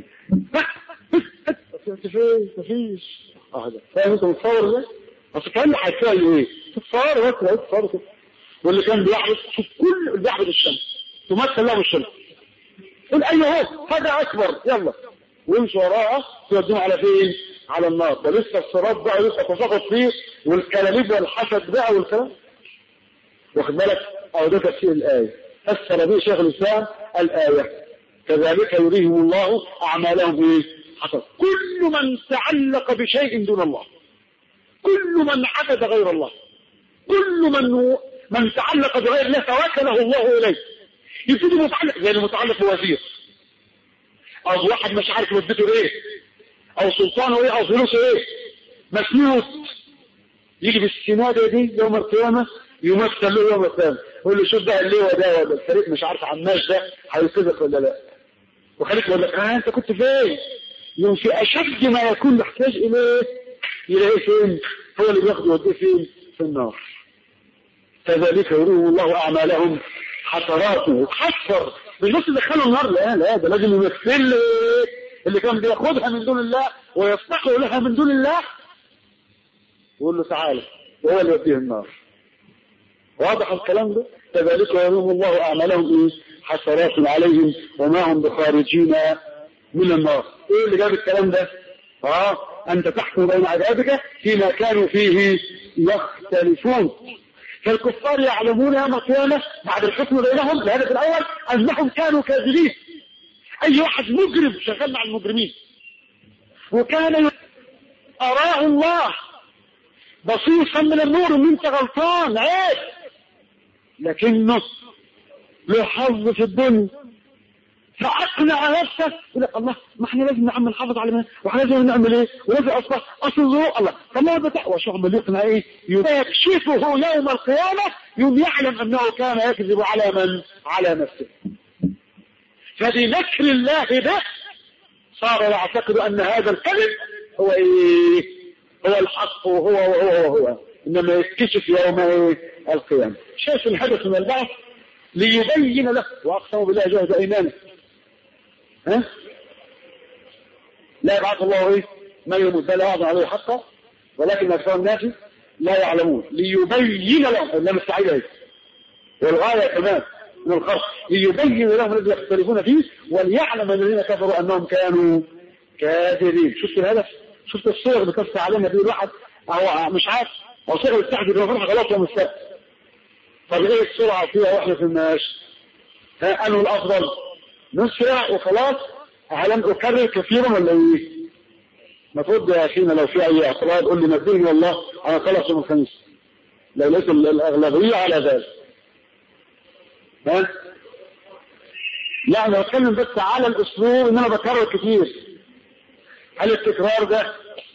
كنت فين مفيش هذا فاهم انت متصور ده اصل كان هتلاقي ايه تتصور بس لو تتصور كده واللي كان بيعبد شوف كل اللي بيعبد الشمس تمثل له الشمس قول ايوه هو هذا اكبر يلا وامشي وراها توديهم على فين على النار ده لسه الصراط بقى لسه تساقط فيه والكلاليب والحسد بقى والكلام واخد بالك او ده تفسير الايه فسر به شيخ الاسلام الايه كذلك يريهم الله اعمالهم ايه حسد كل من تعلق بشيء دون الله كل من عبد غير الله كل من من تعلق بغير الله توكله الله اليه يبتدي متعلق زي المتعلق بوزير او واحد مش عارف مدته ايه او سلطانه ايه او فلوسه ايه مسنوط يجي بالسنادة دي يوم القيامة يمثل له يوم القيامة يقول له شوف ده اللي ده ولا الفريق مش عارف عماش ده هيصدق ولا لا وخليك يقول لك اه انت كنت فين يوم في اشد ما يكون محتاج اليه يلاقيه فين هو اللي بياخده يوديه فين في النار كذلك يريهم الله اعمالهم حسراته حسر مش بس دخلوا النار لا لا ده لازم يمثل اللي كان بياخدها من دون الله ويفتقر لها من دون الله يقول له تعالى وهو اللي يوديه النار واضح الكلام ده كذلك يريهم الله اعمالهم ايه حسرات عليهم وما هم بخارجين من النار ايه اللي جاب الكلام ده اه انت تحكم بين عبادك فيما كانوا فيه يختلفون فالكفار يعلمون يوم القيامة بعد الحكم بينهم الهدف الأول أنهم كانوا كاذبين أي واحد مجرم شغال مع المجرمين وكان أراه الله بصيصا من النور ان انت غلطان عيب لكنه له حظ في الدنيا فاقنع نفسك يقول لك الله ما احنا لازم نعمل نحافظ على ما واحنا لازم نعمل ايه ولازم اصلا اصل ذوق الله طب ما بتاع وشغل يقنع ايه يكشفه يوم القيامه يوم يعلم انه كان يكذب على من على نفسه فبمكر الله ده صار يعتقد ان هذا الكذب هو ايه هو الحق وهو وهو وهو انما يكتشف يوم ايه القيامه شايف الهدف من البعث ليبين له واقسم بالله جهد ايمانه ها لا يبعث الله ايه ما يموت بل يعظم عليه حقا ولكن اكثر الناس لا يعلمون ليبين لهم اللام السعيده ايه والغايه كمان من الخلق ليبين لهم الذي يختلفون فيه وليعلم الذين كفروا انهم كانوا كاذبين شفت الهدف شفت الصور اللي بتفتح علينا دي الواحد او مش عارف او صور التحدي لو فرح غلط يوم السبت طب ايه السرعه فيها واحنا في الناش ها انه الافضل نسرع وخلاص هل اكرر كثيرا ولا ايه المفروض يا اخينا لو في اي اعتراض قول لي نبهني والله انا خلص يوم الخميس لو لقيت الاغلبيه على ذلك ها لا انا بتكلم بس على الاسلوب ان انا بكرر كتير هل التكرار ده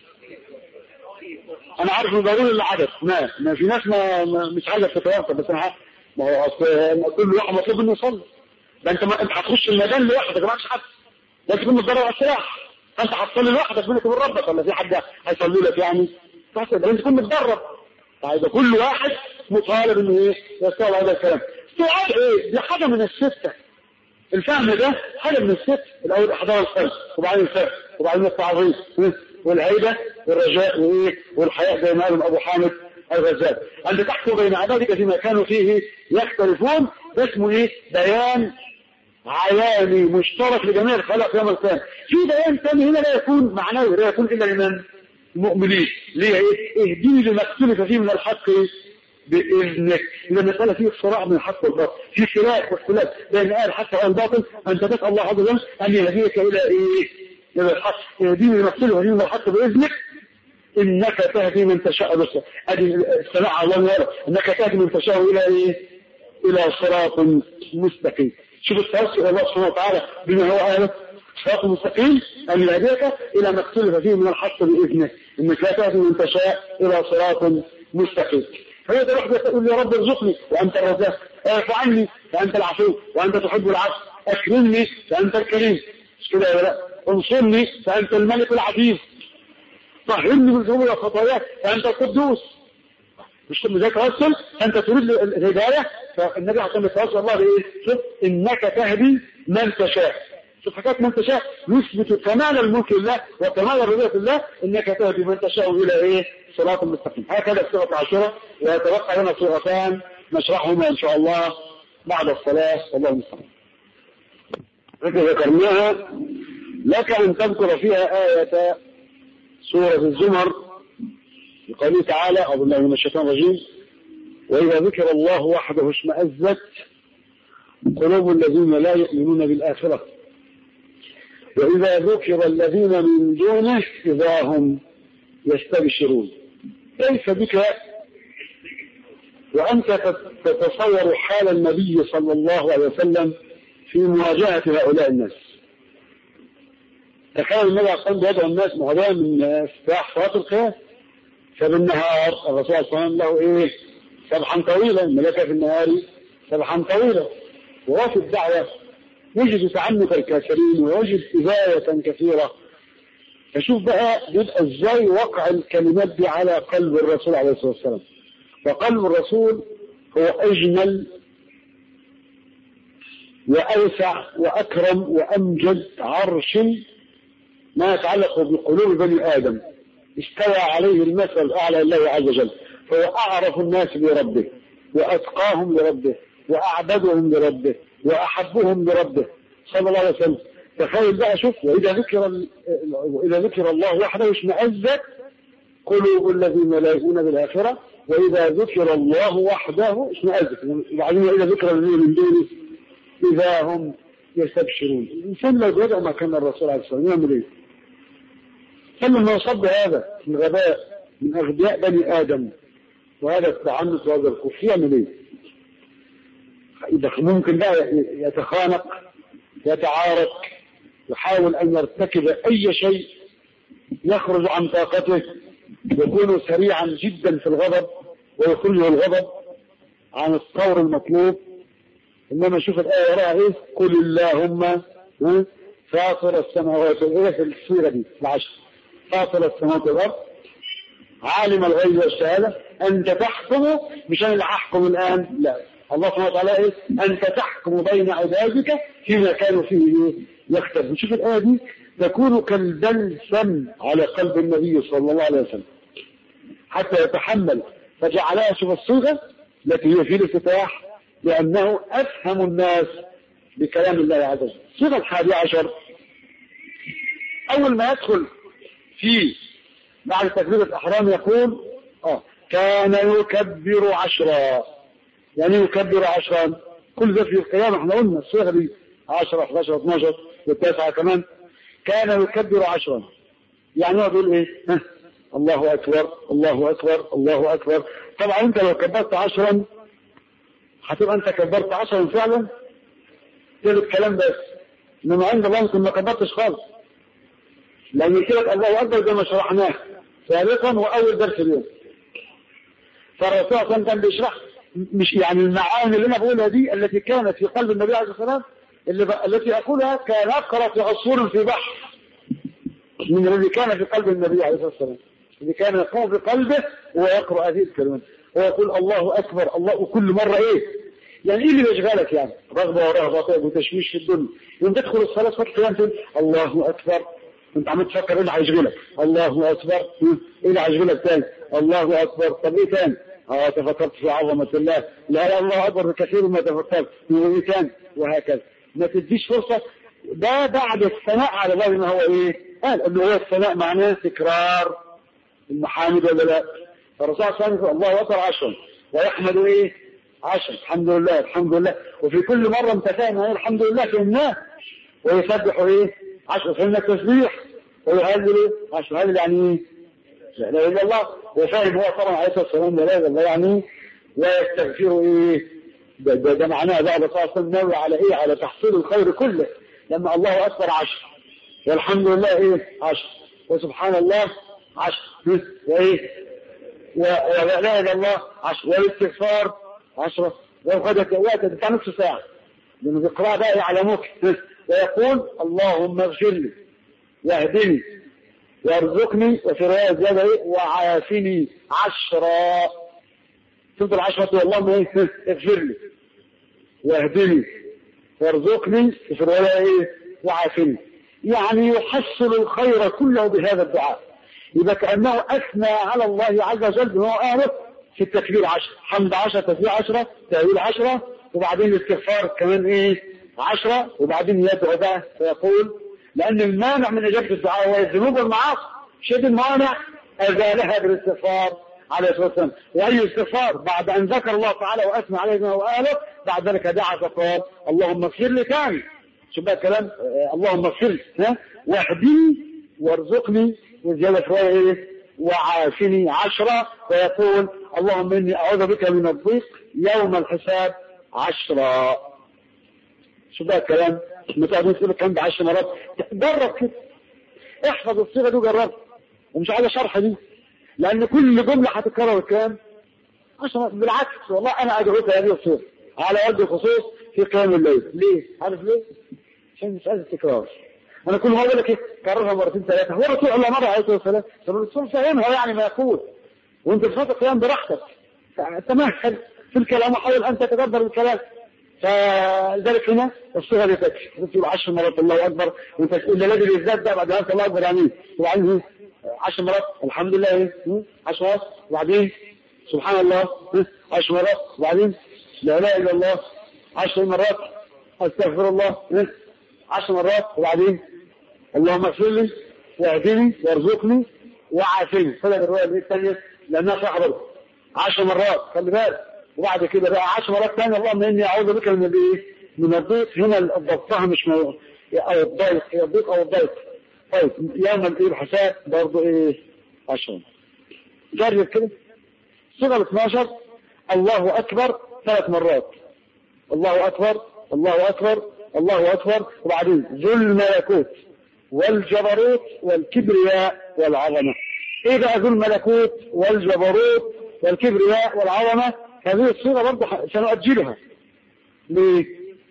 انا عارف انه بقول العدد ما ما في ناس ما, ما مش عايزه تتوقف بس انا عارف ما هو اصل كل واحد مطلوب منه يصلي ده انت ما انت هتخش الميدان لوحدك معكش حد لازم تكون متدرب على السلاح فانت هتصلي لوحدك بينك وبين ربك ولا في حد هيصلي لك يعني لازم تكون متدرب فيبقى كل واحد مطالب انه ايه يستوعب هذا الكلام استوعاب ايه دي حاجه من السته الفهم ده حاجه من الست الاول احضار القلب وبعدين الفهم وبعدين التعظيم والعيبه والرجاء وايه والحياء زي ما قال ابو حامد الغزال انت تحكم بين عبادك فيما كانوا فيه يختلفون اسمه ايه بيان عياني مشترك لجميع الخلق يوم القيامه في بيان ثاني هنا لا يكون معنوي لا يكون الا لمن المؤمنين ليه ايه اهديني لما اختلف فيه من الحق بإذنك إذا المسألة فيه صراع من الحق والباطل في خلاف واختلاف بين أهل الحق والباطل أنت تسأل الله عز وجل أن يهديك إلى إيه؟ إلى الحق يهديني لنفسه ويهديني من الحق بإذنك إنك تهدي من تشاء بس أدي السماع الله يرى إنك تهدي من تشاء إلى إيه؟ إلى صراط مستقيم شوف التوسل إلى الله سبحانه وتعالى بما هو أهله صراط مستقيم أن يهديك إلى ما اختلف فيه من الحق بإذنه إنك لا تهدي من تشاء إلى صراط مستقيم فهي تروح تقول يا رب ارزقني وانت الرزاق اعف عني فانت العفو وانت تحب العفو اكرمني فانت الكريم مش كده يا لا انصرني فانت الملك العزيز طهرني من ذنوبي وخطاياي فانت القدوس مش زي توسل انت تريد الهدايه فالنبي عليه الصلاه والسلام الله بايه؟ شوف انك تهدي من تشاء شوف حكايه من تشاء يثبت كمال الملك لله وكمال الرضا الله انك تهدي من تشاء الى ايه؟ صراط مستقيم هكذا السورة العاشرة ويتوقع لنا سورتان نشرحهما إن شاء الله بعد الصلاة والله المستعان ذكرناها لك أن تذكر فيها آية سورة الزمر بقوله تعالى أعوذ بالله من الشيطان الرجيم وإذا ذكر الله وحده اشمأزت قلوب الذين لا يؤمنون بالآخرة وإذا ذكر الذين من دونه إذا هم يستبشرون كيف بك وأنت تتصور حال النبي صلى الله عليه وسلم في مواجهة هؤلاء الناس تخيل النبي عليه الصلاة والسلام بيدعو الناس مواجهة من افتتاح صلاة القيام فبالنهار الرسول صلى الله عليه وسلم له ايه سبحا طويلا الملكة في النهار سبحا طويلا وهو في الدعوة يجد تعنت الكافرين ويجد إذاية كثيرة فشوف بقى بيبقى ازاي وقع الكلمات دي على قلب الرسول عليه الصلاة والسلام فقلب الرسول هو أجمل وأوسع وأكرم وأمجد عرش ما يتعلق بقلوب بني آدم استوى عليه المثل الأعلى لله عز وجل فهو أعرف الناس بربه وأتقاهم لربه وأعبدهم لربه وأحبهم لربه صلى الله عليه وسلم تخيل بقى شوف وإذا ذكر وإذا ذكر الله وحده اشمأزت قلوب الذين لا يؤمنون بالآخرة وإذا ذكر الله وحده اشمأزت وبعدين وإذا ذكر الذين من دونه إذا هم يستبشرون الإنسان لو يدعو مكان الرسول عليه الصلاة والسلام يعمل إيه؟ كم من صب هذا الغباء من أغبياء بني آدم وهذا التعنت وهذا الكفر يعمل إيه؟ إذا ممكن بقى يتخانق يتعارك يحاول أن يرتكب أي شيء يخرج عن طاقته يكون سريعا جدا في الغضب ويخرجه الغضب عن الطور المطلوب إنما شوف الآية وراها إيه قل اللهم فاطر السماوات والأرض في السورة دي العشر فاطر السماوات والأرض عالم الغيب والشهادة أنت تحكم مش أنا اللي هحكم الآن لا الله سبحانه وتعالى إيه أنت تحكم بين عبادك فيما كانوا فيه يختلفون شوف الآية دي تكون كالبلسم على قلب النبي صلى الله عليه وسلم حتى يتحمل فجعلها شوف الصيغة التي هي في الافتتاح لأنه أفهم الناس بكلام الله عز وجل الصيغة الحادية عشر أول ما يدخل في بعد تكبيرة الأحرام يقول آه كان يكبر عشرا يعني يكبر عشرا كل ده في القيامة احنا قلنا الصيغة دي 10 11 12 والتاسعة كمان كان يكبر عشرا يعني هو بيقول ايه ها الله اكبر الله اكبر الله اكبر طبعا انت لو كبرت عشرا هتبقى انت كبرت عشرا فعلا كده الكلام بس انما عند الله انت ما كبرتش خالص لان كده الله اكبر زي ما شرحناه سابقا واول درس اليوم فالرسول صلى الله عليه وسلم كان بيشرح مش يعني المعاني اللي انا بقولها دي التي كانت في قلب النبي عليه الصلاه والسلام اللي ب... التي اقولها كنقرة عصفور في بحر من الذي كان في قلب النبي عليه الصلاه والسلام الذي كان يقوم بقلبه ويقرا هذه الكلمات ويقول الله اكبر الله وكل مره ايه يعني ايه اللي بيشغلك يعني رغبه ورهبه وتشويش في الدنيا يوم تدخل الصلاه صلاه القيام تقول الله اكبر انت عم تفكر ايه اللي هيشغلك الله اكبر ايه اللي هيشغلك تاني الله اكبر طب ايه تاني اه تفكرت في عظمه الله لا لا الله اكبر بكثير ما تفكرت وايه تاني وهكذا ما تديش فرصه ده بعد الثناء على الله ما هو ايه قال انه هو الثناء معناه تكرار المحامد ولا لا فالرسول صلى الله عليه وسلم الله اكبر عشرا ويحمد ايه عشر الحمد لله الحمد لله وفي كل مرة انت فاهم ايه الحمد لله فهمناه ويسبح ايه عشر فهمنا التسبيح ويهلل ايه عشر هلل يعني ايه لا اله الا الله وفاهم هو طبعا عليه الصلاه والسلام لا اله الا الله يعني ويستغفر ايه ده, ده, ده معناه بقى الرسول صلى الله عليه وسلم ناوي على ايه على تحصيل الخير كله لما الله اكبر عشر والحمد لله ايه عشر وسبحان الله عشر وايه ولا اله الا الله عشر والاستغفار عشرة لو خدت وقت بتاع نصف ساعة لأنه بيقرأ بقى يعلموك ويقول اللهم اغفر لي واهدني وارزقني وفي رواية زيادة ايه وعافني عشرة تفضل عشرة اللهم ايه اغفر لي واهدني وارزقني وفي رواية ايه وعافني يعني يحصل الخير كله بهذا الدعاء يبقى كأنه أثنى على الله عز وجل بما أعرف في التكبير عشرة حمد عشرة تكبير عشرة تهويل عشرة وبعدين الاستغفار كمان ايه عشرة وبعدين يدعو بقى فيقول لأن المانع من إجابة الدعاء هو الذنوب والمعاصي شد المانع أزالها بالاستغفار عليه الصلاة والسلام وأي استغفار بعد أن ذكر الله تعالى وأثنى عليه ما وآله بعد ذلك دعا فقال اللهم اغفر لي تاني شوف بقى الكلام آه اللهم اغفر لي ها واهدني وارزقني وزيادة شوية ايه وعافني عشرة ويقول اللهم إني أعوذ بك من الضيق يوم الحساب عشرة شو ده الكلام متعودين تقول الكلام ده عشر مرات جرب كده احفظ الصيغة دي وجربها ومش عايز شرح دي لأن كل جملة هتتكرر كام عشر بالعكس والله أنا أدعوك هذه الصيغة على وجه الخصوص في قيام الليل ليه؟ عارف ليه؟ عشان مسألة التكرار انا كل ما اقول لك كررها مرتين ثلاثه هو الرسول الله مره عليه الصلاه والسلام طب الرسول فاهمها يعني ما يقول وانت في فتره القيام براحتك تمهل في الكلام وحاول ان تتدبر الكلام فلذلك هنا الصيغه دي تكفي تقول 10 مرات الله اكبر وانت تقول الذي يزداد ده بعد ذلك الله اكبر يعني وبعدين 10 مرات الحمد لله 10 مرات وبعدين سبحان الله 10 مرات وبعدين لا اله الا الله 10 مرات استغفر الله 10 مرات وبعدين اللهم اغفر لي واهدني وارزقني وعافني خلي الروايه دي الثانيه لانها صح برضه 10 مرات خلي بالك وبعد كده بقى 10 مرات ثانيه اللهم اني اعوذ بك من الايه؟ من الضيق هنا ضبطها مش مو... او الضيق هي الضيق او الضيق طيب يوم الايه الحساب برضه ايه 10 جرب كده صيغه 12 الله اكبر ثلاث مرات الله اكبر الله اكبر الله أكبر وبعدين ذو الملكوت والجبروت والكبرياء والعظمة ايه بقى ذو الملكوت والجبروت والكبرياء والعظمة هذه الصيغة برضه سنؤجلها ليه؟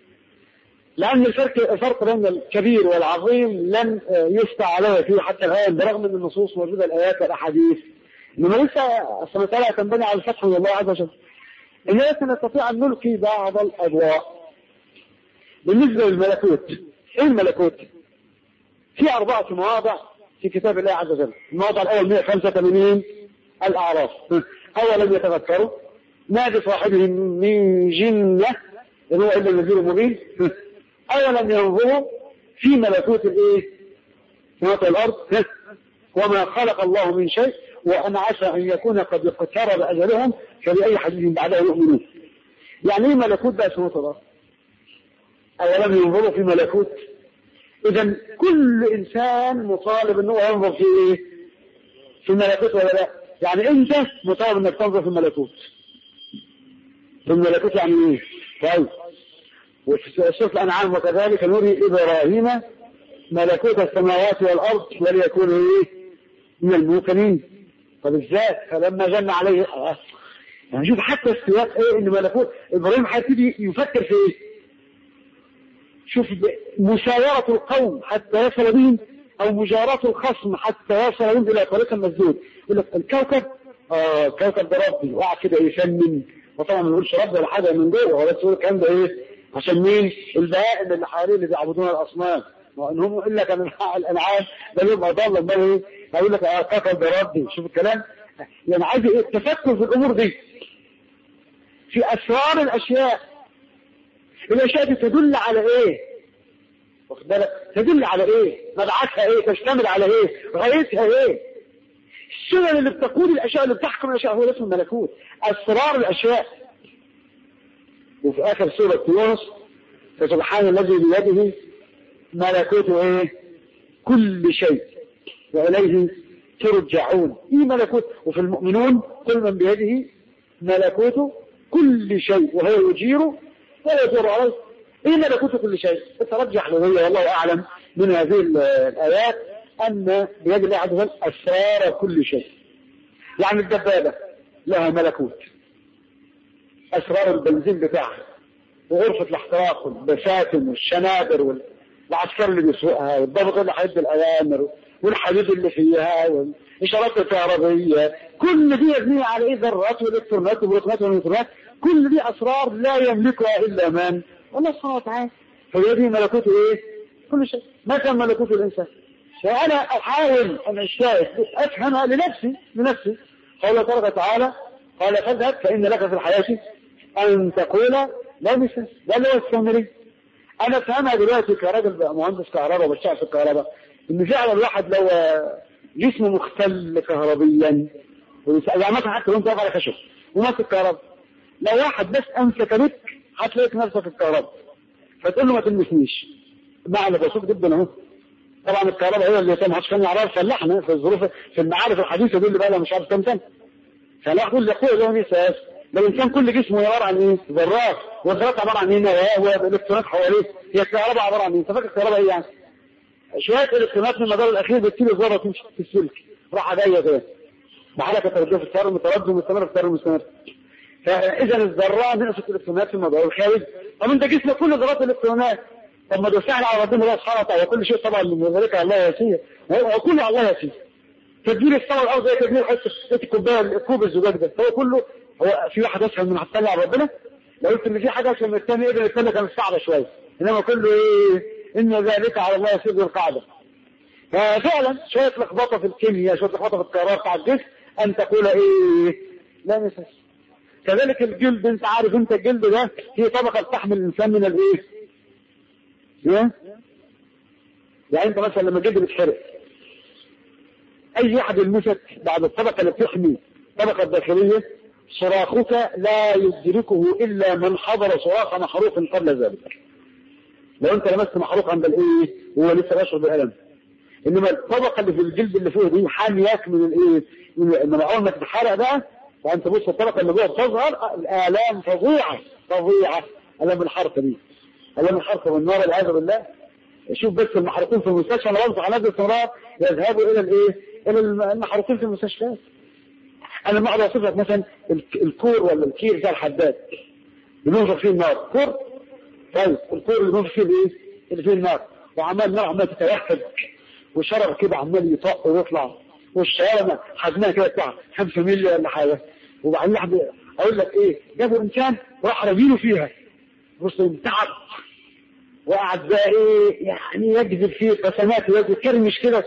لأن الفرق الفرق بين الكبير والعظيم لم يفتى عليه فيه حتى الآن برغم أن النصوص موجودة الآيات والأحاديث إنما لسه المسألة تنبني على الفتح من الله عز وجل إننا سنستطيع أن نلقي بعض الأضواء بالنسبة للملكوت ايه الملكوت في اربعة مواضع في كتاب الله عز وجل الموضع الاول 185 الاعراف اولا يتذكروا ما بصاحبهم من جنة هو الا النذير المبين اولا ينظروا في ملكوت الايه سماوات الارض وما خلق الله من شيء وان عسى ان يكون قد اقترب اجلهم فباي حديث بعده يؤمنون يعني ايه ملكوت بقى سماوات الارض أولم ينظروا في ملكوت إذا كل إنسان مطالب أنه ينظر في إيه؟ في الملكوت ولا لا يعني أنت مطالب أنك تنظر في الملكوت في الملكوت يعني إيه طيب وفي سورة الأنعام وكذلك نري إبراهيم ملكوت السماوات والأرض وليكون إيه من الموقنين طب ازاي فلما جن عليه يعني شوف حتى السياق ايه ان ملكوت ابراهيم هيبتدي يفكر في ايه شوف مسايرة القوم حتى يصل بهم او مجاراة الخصم حتى يصل بهم الى طريق المسدود يقول لك الكوكب آه كوكب ده ربي وقع كده يسمن وطبعا ما نقولش ربي ولا حاجه من جوه هو بس يقول الكلام ده ايه عشان مين البهائم اللي حواليه اللي بيعبدون الاصنام وانهم يقول لك انا الانعام ده لهم اضل امال ايه هيقول لك اه كوكب ده ربي شوف الكلام يعني عايز ايه التفكر في الامور دي في اسرار الاشياء الاشياء دي تدل على ايه واخد بالك تدل على ايه مبعثها ايه تشتمل على ايه غايتها ايه السنن اللي بتقود الاشياء اللي بتحكم الاشياء هو اسم الملكوت اسرار الاشياء وفي اخر سوره يونس فسبحان الذي بيده ملكوت ايه كل شيء واليه ترجعون ايه ملكوت وفي المؤمنون كل من بيده ملكوت كل شيء وهو يجير ولا يجير عليه ايه ملكوت كل شيء تترجح له والله اعلم من هذه الايات ان بيد الله عز وجل اسرار كل شيء يعني الدبابه لها ملكوت اسرار البنزين بتاعها وغرفه الاحتراق والبساتم والشنابر والعسكر اللي بيسوقها والضابط اللي هيدي الاوامر والحديد اللي فيها والاشارات الكهربائيه كل دي مبنيه على ايه ذرات والالكترونات والبروتونات والنيوترونات كل دي اسرار لا يملكها الا من الله سبحانه وتعالى فبيده ملكوت ايه كل شيء ما كان ملكوت الانسان فانا احاول ان اجتهد افهمها لنفسي لنفسي قال تبارك وتعالى قال فاذهب فان لك في الحياه ان تقول لا مثل ده اللي هو السامري انا افهمها دلوقتي كراجل مهندس كهرباء وبشتغل في الكهرباء ان فعلا الواحد لو جسمه مختل كهربيا يعني مثلا حتى وانت واقف على خشب وماسك كهرباء لو واحد بس امسك بك هتلاقيك نفسك الكهرباء فتقول له ما تلمسنيش معنى بسيط جدا اهو طبعا الكهرباء هي اللي ما حدش كان يعرفها فلاحنا في الظروف في المعارف الحديثه دي اللي بقى لها مش عارف كام سنه فالواحد يقول يقول له نساس ده الانسان كل جسمه عباره عن ايه؟ ذرات والذرات عباره عن ايه؟ نواه والالكترونات حواليه هي الكهرباء عباره عن ايه؟ انت فاكر الكهرباء ايه يعني؟ شويه الكترونات من المدار الاخير بتسيب الذره تمشي في السلك راح جايه كده بحركه تردد في التيار المتردد مستمر في التيار المستمر فاذا الذره نقصت الالكترونات في المدار الخارج طب انت جسمك كله ذرات الالكترونات طب ما ده سهل على ربنا الله سبحانه وتعالى كل شيء طبعا من ذلك على الله يسير وكل على الله يسير تدبير السماء والارض زي تدبير حته الكوبايه الكوب الزجاج ده هو كله هو في واحد اسهل من الثاني على ربنا لو قلت ان في حاجه اسهل من الثاني ابن الثاني كان صعبه شويه انما كله ايه ان ذلك على الله يسير القاعده ففعلا شويه لخبطه في الكيمياء شويه لخبطه في القرار بتاع الجسم ان تقول ايه لا مساس كذلك الجلد انت عارف انت الجلد ده هي طبقه بتحمل الانسان من الايه؟ ايه؟ يعني انت مثلا لما الجلد بيتحرق اي واحد يلمسك بعد الطبقه اللي بتحمي الطبقه الداخليه صراخك لا يدركه الا من حضر صراخ محروق قبل ذلك لو انت لمست محروق عند الايه هو لسه بيشعر بالالم انما الطبقه اللي في الجلد اللي فوق دي حامياك من الايه انما اول ما تتحرق بقى وانت بص الطبقه اللي جوه بتظهر الالام فظيعه فظيعه الام الحرق دي الام الحرق والنار والعياذ بالله شوف بس المحروقين في المستشفى انا بنصح ناس باستمرار يذهبوا الى الايه؟ الى المحروقين في المستشفيات. انا ما اقدر اوصف لك مثلا الكور ولا الكير بتاع الحداد بننفخ فيه النار، كور طيب الكور اللي بننفخ فيه الايه؟ اللي فيه النار وعمال النار عمال تتوحد وشرر كده عمال يطق ويطلع والشوارع حجمها كده بتاع 5 مللي ولا حاجه وبعدين واحد اقول لك ايه جابوا انسان وراح رميله فيها بص انتعب وقعد بقى ايه يعني يجذب فيه قسمات ويكرمش كده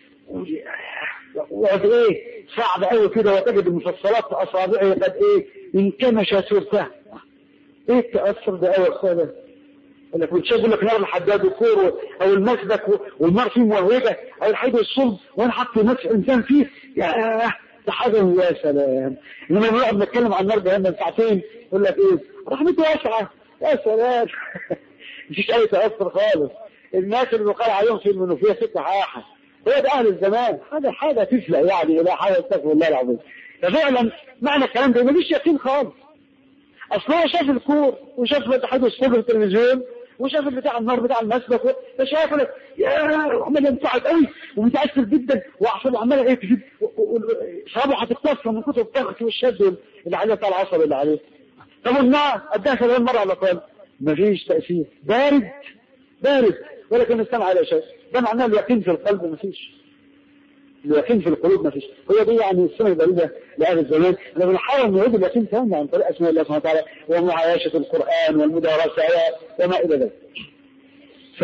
وقعد ايه صعب قوي كده وتجد المفصلات في اصابعه قد ايه انكمش صورته ايه التاثر ده قوي يا اخويا انك بتشغل لك نار الحداد وكور او المسبك والنار فيه موهبه او الحيد والصلب وانا حاطط نفس انسان فيه يا ده حاجه يا سلام لما نقعد نتكلم عن النار جهنم ساعتين يقول لك ايه رحمته واسعه يا سلام مفيش اي تاثر خالص الناس اللي بيقال عليهم في المنوفيه ست حاحه هو ده اهل الزمان حاجه حاجه تفلق يعني الى حاجه استغفر الله العظيم ففعلا معنى الكلام ده مفيش يقين خالص اصل هو شاف الكور وشاف الاتحاد الصبح في التلفزيون وشاف بتاع النار بتاع المسبك فشاف لك يا عمال ينفعل قوي ومتاثر جدا واعصابه عماله ايه تجيب صابعه هتتكسر من كتر الضغط والشد اللي عليه بتاع العصب اللي عليه طب النار اداها 70 مره على الاقل مفيش تاثير بارد بارد ولكن السمع على شيء ده معناه اليقين في القلب مفيش اليقين في القلوب مفيش هو دي يعني السنه البريده لاهل الزمان احنا بنحاول نعيد اليقين ثاني عن طريق اسماء الله سبحانه وتعالى ومعايشه القران والمدارسه وما الى ذلك ف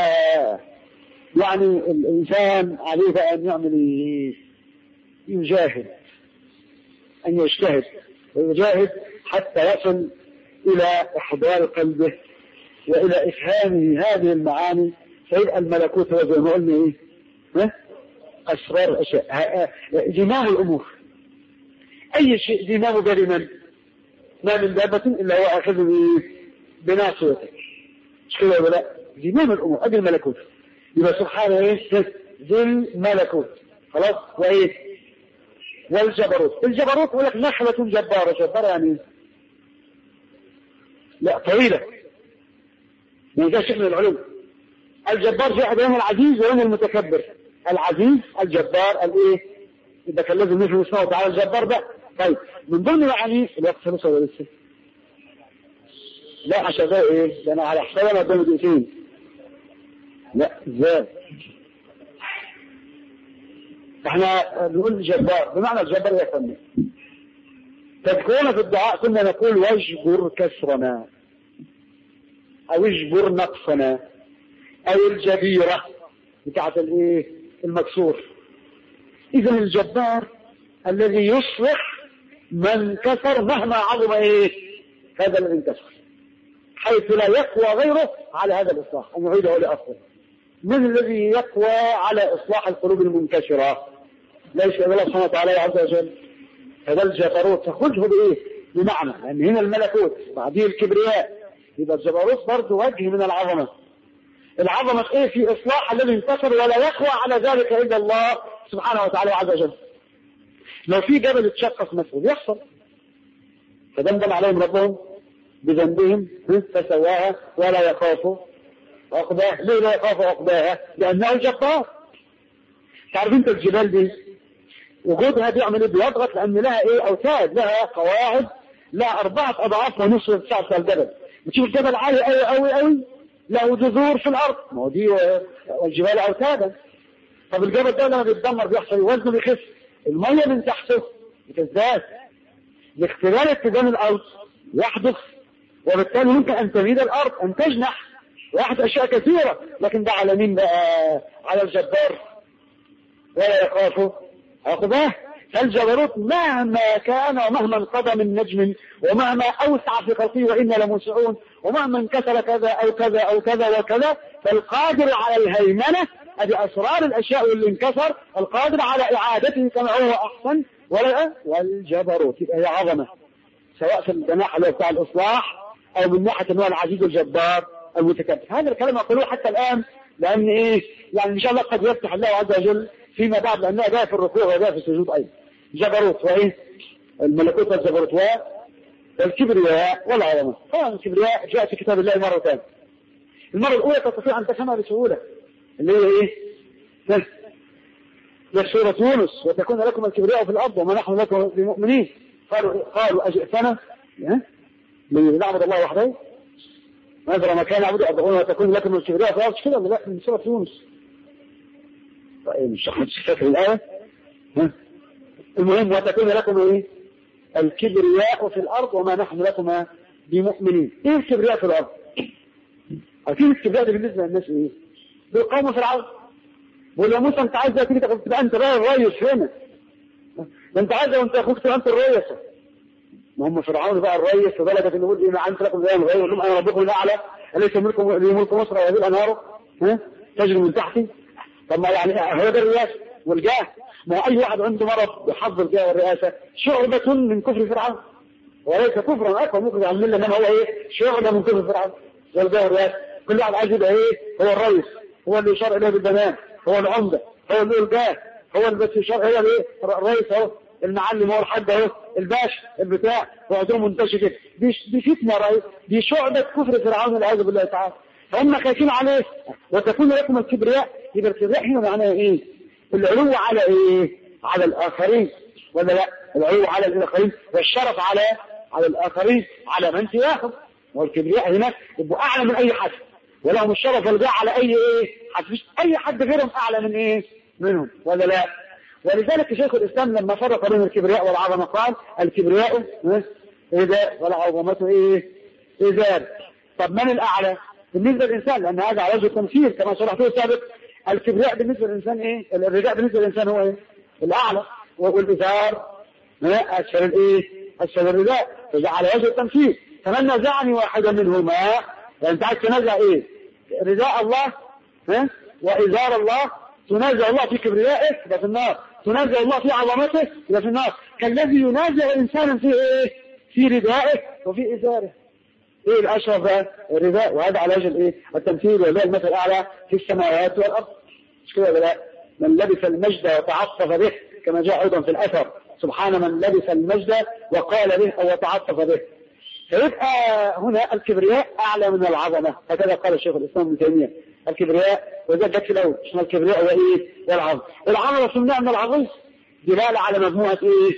يعني الانسان عليه ان يعمل يجاهد ان يجتهد ويجاهد حتى يصل الى احضار قلبه والى افهامه هذه المعاني فيبقى الملكوت هو زي ما قلنا ايه؟ ها؟ اسرار الاشياء زمام الامور اي شيء زمام بيد من؟ ما من دابة الا هو اخذ بناصيته مش كده ولا لا؟ زمام الامور ادي الملكوت يبقى سبحانه ايه؟ ذي الملكوت خلاص وايه؟ والجبروت الجبروت يقول لك نخلة جبارة جبارة يعني لا طويلة من ده شيء من العلوم الجبار جاء بين العزيز وبين المتكبر العزيز الجبار الايه يبقى كان لازم نفهم اسمه تعالى الجبار ده طيب من ضمن معانيه الوقت خلص ولا لسه؟ لا عشان ده ايه؟ ده انا على حساب انا قدامي دقيقتين لا ازاي؟ احنا بنقول جبار بمعنى الجبار يا فندم تذكرون في الدعاء كنا نقول واجبر كسرنا او اجبر نقصنا او الجبيرة بتاعت الايه المكسور اذا الجبار الذي يصلح من كسر مهما عظم ايه هذا الذي انكسر حيث لا يقوى غيره على هذا الاصلاح ان يعيده لاصله من الذي يقوى على اصلاح القلوب المنكسره ليس الله سبحانه وتعالى عز وجل هذا الجبروت تاخذه بايه بمعنى لان هنا الملكوت بعديه الكبرياء يبقى الجبروت برضه وجه من العظمه العظمة ايه في اصلاح الذي انتصر ولا يقوى على ذلك الا الله سبحانه وتعالى وعز وجل لو في جبل اتشقق مثلا يحصل فدمدم عليهم ربهم بذنبهم فسواها ولا يخافوا عقباها ليه لا يخاف عقباها لانه جبار تعرف انت الجبال دي وجودها بيعمل ايه بيضغط لان لها ايه اوتاد لها قواعد لها اربعه اضعاف ونصف السعه بتاع الجبل بتشوف الجبل عالي قوي قوي قوي له جذور في الارض ما هو دي والجبال اوتادا طب الجبل ده لما بيتدمر بيحصل وزنه بيخف الميه من تحته بتزداد باختلال اتجاه الارض يحدث وبالتالي ممكن ان تميد الارض ان تجنح ويحدث اشياء كثيره لكن ده على مين بقى على الجبار ولا يخاف عقباه فالجبروت مهما كان ومهما انقضى من نجم ومهما اوسع في خلقه وانا لموسعون ومهما انكسر كذا او كذا او كذا وكذا فالقادر على الهيمنه هذه اسرار الاشياء اللي انكسر القادر على اعادته كما هو احسن ولا والجبروت يبقى هي عظمه سواء في الجناح اللي بتاع الاصلاح او من ناحيه ان هو العزيز الجبار المتكبر هذا الكلام اقوله حتى الان لان ايه يعني ان شاء الله قد يفتح الله عز وجل فيما بعد لانها جايه في الركوع وجايه في السجود ايضا جبروت وايه الملكوت والجبروت والكبرياء والعظمه طبعا الكبرياء جاء في كتاب الله مرتين المره الاولى تستطيع ان تفهمها بسهوله اللي هي ايه سورة يونس وتكون لكم الكبرياء في الأرض وما نحن لكم بمؤمنين قالوا قالوا أجئتنا لنعبد الله وحده نذر ما كان يعبد أبغون وتكون لكم الكبرياء في الأرض كده ولا لا من سورة يونس طيب مش فاكر الآية ها المهم وتكون لكم ايه الكبرياء في الأرض وما نحن لكم بمؤمنين ايه الكبرياء في الأرض عارفين الكبرياء ده بالنسبة للناس ايه بالقوم فرعون بقول يا موسى انت عايز تيجي تبقى انت بقى الريس هنا ده انت عايز وانت اخوك تبقى انت الريس ما هم فرعون بقى الريس فبلغت ان يقول ما انت لكم زي الغير يقول لهم انا ربكم الاعلى اليس ملكم لي ملك مصر وهذه الانهار ها تجري من تحتي طب ما يعني هو ده الرئاسه والجاه ما هو اي واحد عنده مرض يحضر جاه والرئاسه شعبة من كفر فرعون وليس كفرا اكبر ممكن عن المله انما هو ايه شعبة من كفر فرعون والجاه والرئاسه كل واحد عايز يبقى ايه هو الرئيس هو اللي يشار اليه بالبنان هو العمده هو اللي الجاه هو اللي بس يشار هو الايه الرئيس اهو المعلم هو الحاج اهو الباشا البتاع وعندهم منتشر كده دي دي فتنه رئيس دي شعبة كفر فرعون والعياذ بالله تعالى فهم خايفين عليه وتكون لكم الكبرياء يبقى الكبرياء هنا معناه ايه؟ العلو على ايه؟ على الاخرين ولا لا؟ العلو على الاخرين والشرف على على الاخرين على من سواهم والكبرياء هنا يبقوا اعلى من اي حد ولهم الشرف والجاه على اي ايه؟ حد مش اي حد غيرهم اعلى من ايه؟ منهم ولا لا؟ ولذلك شيخ الاسلام لما فرق بين الكبرياء والعظمه قال الكبرياء اذا والعظمه ايه؟ ازار طب من الاعلى؟ بالنسبه للانسان لان هذا على وجه التمثيل كما شرحته سابق الكبرياء بالنسبه للانسان ايه؟ الرداء بالنسبه للانسان هو ايه؟ الاعلى والازار اسفل الايه؟ اسفل الرداء فده على وجه التمثيل فمن نزعني واحدا منهما يعني انت عايز تنازع ايه؟ رداء الله ها؟ وازار الله تنازع الله في كبريائه يبقى في النار تنازع الله في عظمته يبقى في النار كالذي ينازع انسانا في ايه؟ في ردائه وفي ازاره ايه الاشرف بقى الرداء وهذا على وجه الايه التمثيل وذا المثل الاعلى في السماوات والارض مش كده ولا لا من لبس المجد وتعطف به كما جاء ايضا في الاثر سبحان من لبس المجد وقال به او تعطف به فيبقى هنا الكبرياء اعلى من العظمه هكذا قال الشيخ الاسلام ابن تيميه الكبرياء وده جت في الاول اسمها الكبرياء وايه والعظمه العظمه سميها من العظيم دلاله على مجموعه ايه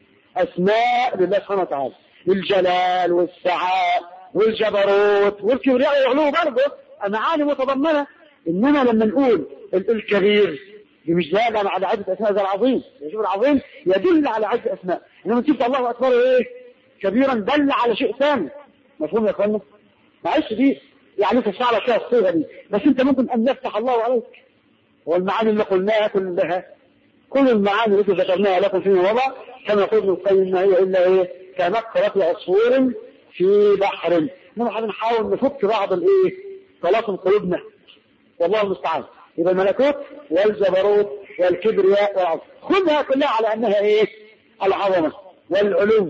اسماء لله سبحانه وتعالى الجلال والسعاء والجبروت والكبرياء والعلو برضه معاني متضمنه انما لما نقول الكبير دي مش داله على عده اسماء زي العظيم شوف العظيم يدل على عده اسماء انما انت الله اكبر ايه كبيرا دل على شيء ثاني مفهوم يا اخوانا معلش دي يعني تشرح لك فيها الصيغه دي بس انت ممكن ان يفتح الله عليك والمعاني اللي قلناها كلها كل المعاني التي ذكرناها لكم فيما مضى كما يقول ابن القيم ما هي الا ايه كنقرة عصفور في بحر انما هنحاول نفك بعض الايه طلاسم قلوبنا والله المستعان يبقى الملكوت والجبروت والكبرياء والعظمه خذها كلها على انها ايه العظمه والعلو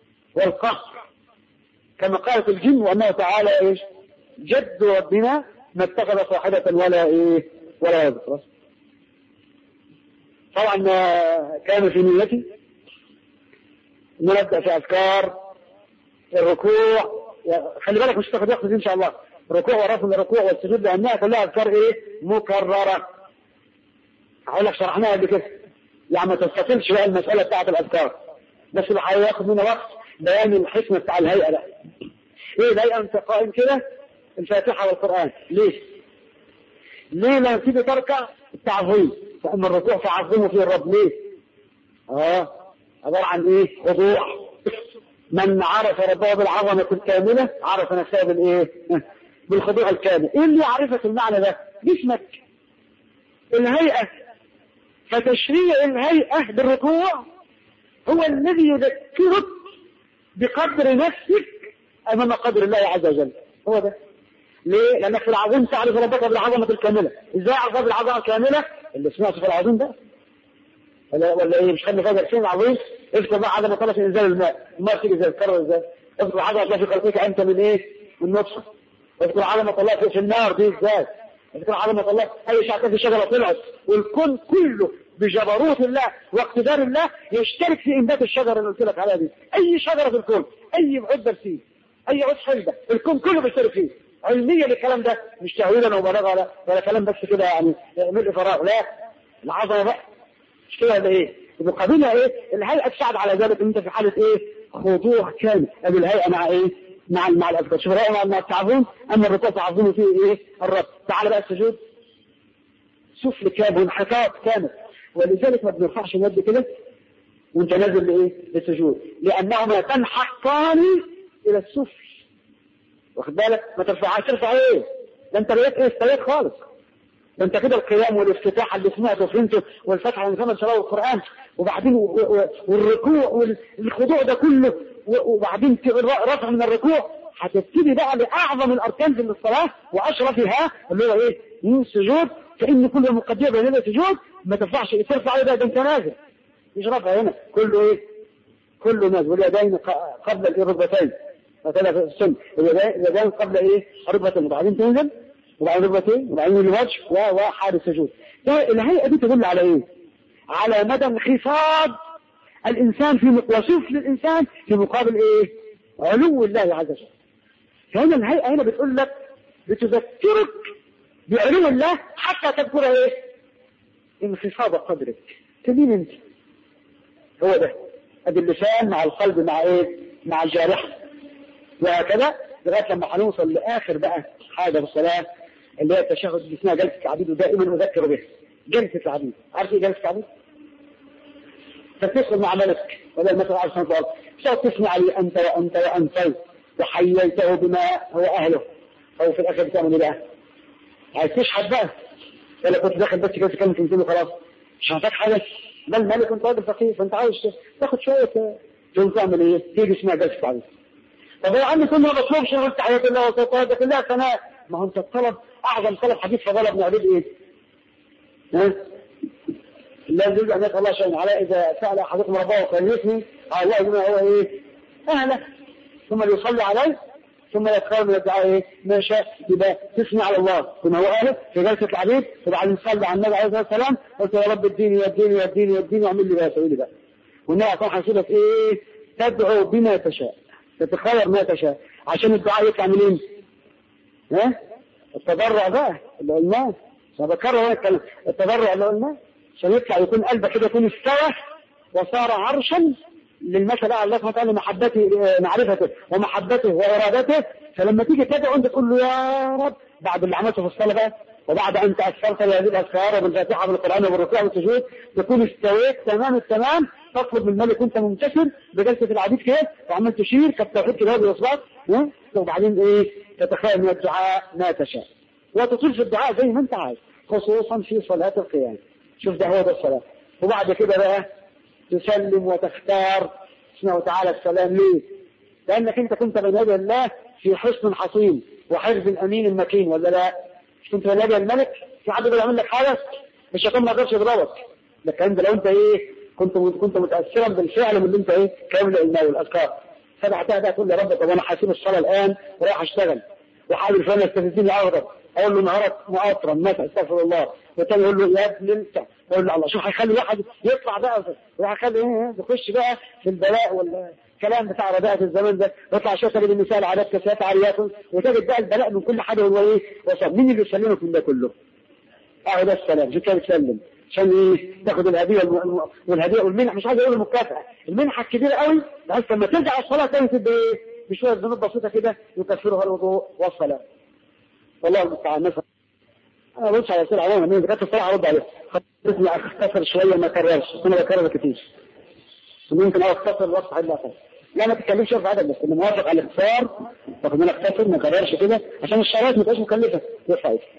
والقهر كما قالت الجن وانه تعالى ايش جد ربنا ما اتخذ صاحبة ولا ايه ولا ولد خلاص طبعا كان في نيتي ان نبدا في اذكار الركوع خلي بالك مش تاخد وقت ان شاء الله ركوع ورفع الركوع والسجود لانها كلها اذكار ايه مكرره هقول لك شرحناها قبل كده يعني ما تستطيلش بقى المساله بتاعت الاذكار بس اللي هياخد منه وقت بيان الحكمه بتاع الهيئه ده ايه الهيئه انت قائم كده الفاتحه والقران ليه؟ ليه لما تيجي تركع التعظيم فاما الركوع فعظموا فيه الرب ليه؟ اه عباره عن ايه؟ خضوع من عرف ربه بالعظمه الكامله عرف نفسه بالايه؟ بالخضوع الكامل ايه اللي يعرفك المعنى ده؟ جسمك الهيئه فتشريع الهيئه بالركوع هو الذي يذكرك بقدر نفسك امام قدر الله عز وجل هو ده ليه؟ لانك في العظيم تعرف ربك بالعظمه الكامله ازاي اعرف بالعظمه الكامله؟ اللي سمعته في العظيم ده ولا ولا ايه مش خدنا فجر فين العظيم اذكر بقى عدم طلب انزال الماء الماء تيجي ازاي تكرر ازاي اذكر عدم الله في خلقك انت من ايه من نطفه اذكر عدم الله في النار دي ازاي اذكر عدم الله اي شعثه في شجره طلعت والكون كله بجبروت الله واقتدار الله يشترك في انبات الشجره اللي قلت لك عليها دي اي شجره في الكون اي عود برسيم اي عود حلبه الكون كله بيشترك فيه علميا الكلام ده مش تهويلا وبلاغه ولا ولا كلام بس كده يعني ملء فراغ لا العظمه بقى مش كده ولا ايه؟ المقابله ايه؟ الهيئه تساعد على ذلك ان انت في حاله ايه؟ خضوع كامل ادي الهيئه مع ايه؟ مع مع الاذكار شوف الهيئه مع التعظيم اما الركوع تعظموا فيه ايه؟ الرب تعال بقى السجود سفل كامل وانحطاط كامل ولذلك ما بنرفعش اليد كده وانت نازل لايه؟ للسجود لانهما تنحطان الى السفل واخد بالك ما ترفعهاش ترفع ايه ده انت بقيت ايه استويت خالص ده انت كده القيام والافتتاح اللي سمعته وفهمته والفتح اللي سمعته تلاوه القران وبعدين والركوع والخضوع ده كله وبعدين رفع من الركوع هتبتدي بقى لاعظم الاركان في الصلاه واشرفها اللي هو ايه؟ السجود فان كل مقدمه بين السجود ما ترفعش ترفع ايه ده ده انت نازل مش رفع هنا كله ايه؟ كله نازل واليدين قبل الركبتين هكذا في السن اليدين قبل ايه ركبتين وبعدين تنزل وبعدين ركبتين وبعدين الوجه وحال السجود الهيئه دي تدل على ايه على مدى انخفاض الانسان في وصف للانسان في مقابل ايه علو الله عز وجل فهنا الهيئه هنا بتقول لك بتذكرك بعلو الله حتى تذكر ايه انخفاض قدرك تمين انت هو ده ادي اللسان مع القلب مع ايه مع الجارحه وهكذا لغايه لما هنوصل لاخر بقى حاجه في الصلاه اللي هي التشهد اللي اسمها جلسه العبيد ودائما اذكر بها جلسه العبيد عارف ايه جلسه العبيد؟ تتصل مع ملك ولا المثل عليه الصلاه والسلام تقعد تسمع لي انت وانت وانت وحييته بما هو اهله او في الاخر بتعمل ايه بقى؟ عايز تشحت بقى ولا كنت داخل بس كده تكلم كلمتين وخلاص مش محتاج حاجه ده الملك انت راجل فقير فانت عايز تاخد شويه تقوم تعمل ايه؟ تيجي اسمها جلسه العبيد طب يا عم كل ما بطلبش قلت حياة الله وصفاتها كلها ثناء ما هو انت الطلب اعظم طلب حديث فضل ابن عبيد ايه؟ ها؟ لا يجوز ان يسال الله شيئا على اذا سال احدكم ربه فليثني على الله بما هو ايه؟ اهله ثم يصلي عليه ثم يتخير من الدعاء ايه؟ ما شاء يبقى تثني على الله بما هو اهله في جلسه العبيد وبعدين تصلي على النبي عليه الصلاه والسلام قلت يا رب اديني اديني اديني اديني واعمل لي بقى سوي لي بقى والنبي عليه هيسيبك ايه؟ تدعو بما تشاء تتخير ما تشاء عشان الدعاء يطلع منين؟ ها؟ التضرع بقى اللي قلناه انا بكرر هنا الكلام التضرع اللي قلناه عشان يطلع يكون قلبك كده يكون استوى وصار عرشا للمثل على الله سبحانه وتعالى محبته معرفته ومحبته وارادته فلما تيجي تدعو انت تقول له يا رب بعد اللي عملته في الصلاه بقى وبعد ان تاثرت بهذه الاذكار وبالفاتحه بالقران وبالركوع والسجود تكون استويت تمام التمام تطلب من الملك وانت منتشر بجلسه العبيد كده وعمال تشير كالتوحيد كده بالاصوات وبعدين ايه تتخيل من الدعاء ما تشاء وتطيل في الدعاء زي ما انت عايز خصوصا في صلاه القيام شوف ده هو ده الصلاه وبعد كده بقى تسلم وتختار اسمه وتعالى السلام ليه؟ لانك انت كنت بين يدي الله في حصن حصين وحرز امين مكين ولا لا؟ مش كنت بين يدي الملك في حد بيعمل لك حاجه الشيطان ما يقدرش يضربك لكن انت لو انت ايه كنت كنت متاثرا بالفعل من اللي انت ايه كامل الايمان والاذكار سبعتها بقى تقول يا رب طب انا هسيب الصلاه الان ورايح اشتغل وحاول فلان يستفزني اغضب اقول له نهارك مقاطرا مثلا استغفر الله والتاني يقول له يا ابن انت اقول له الله شوف هيخلي واحد يطلع بقى وهيخلي ايه يخش بقى في البلاء والكلام بتاع رداءة الزمان ده يطلع شكل النساء عادات كسات عريات وتجد بقى البلاء من كل حاجه هو ايه وصل مين اللي يسلمك من ده كله؟ اهو ده السلام عشان كده بتسلم عشان ايه تاخد الهديه والم- والهديه والمنح مش عايز اقول المكافاه المنحه الكبيره قوي بحيث لما ترجع الصلاه تاني تبقى ايه بشويه ذنوب بسيطه كده يكفرها الوضوء والصلاه والله المستعان مثلا انا بص على سرعه عموما من كانت الصلاه ارد عليها خلصني اختصر شويه ما اكررش انا بكرر كتير ممكن او اختصر الوقت حد اخر لا ما تتكلمش في عدد بس اللي موافق على الاختصار تاخد منك اختصر ما اكررش كده عشان الشرايط ما تبقاش مكلفه يرفع ايدك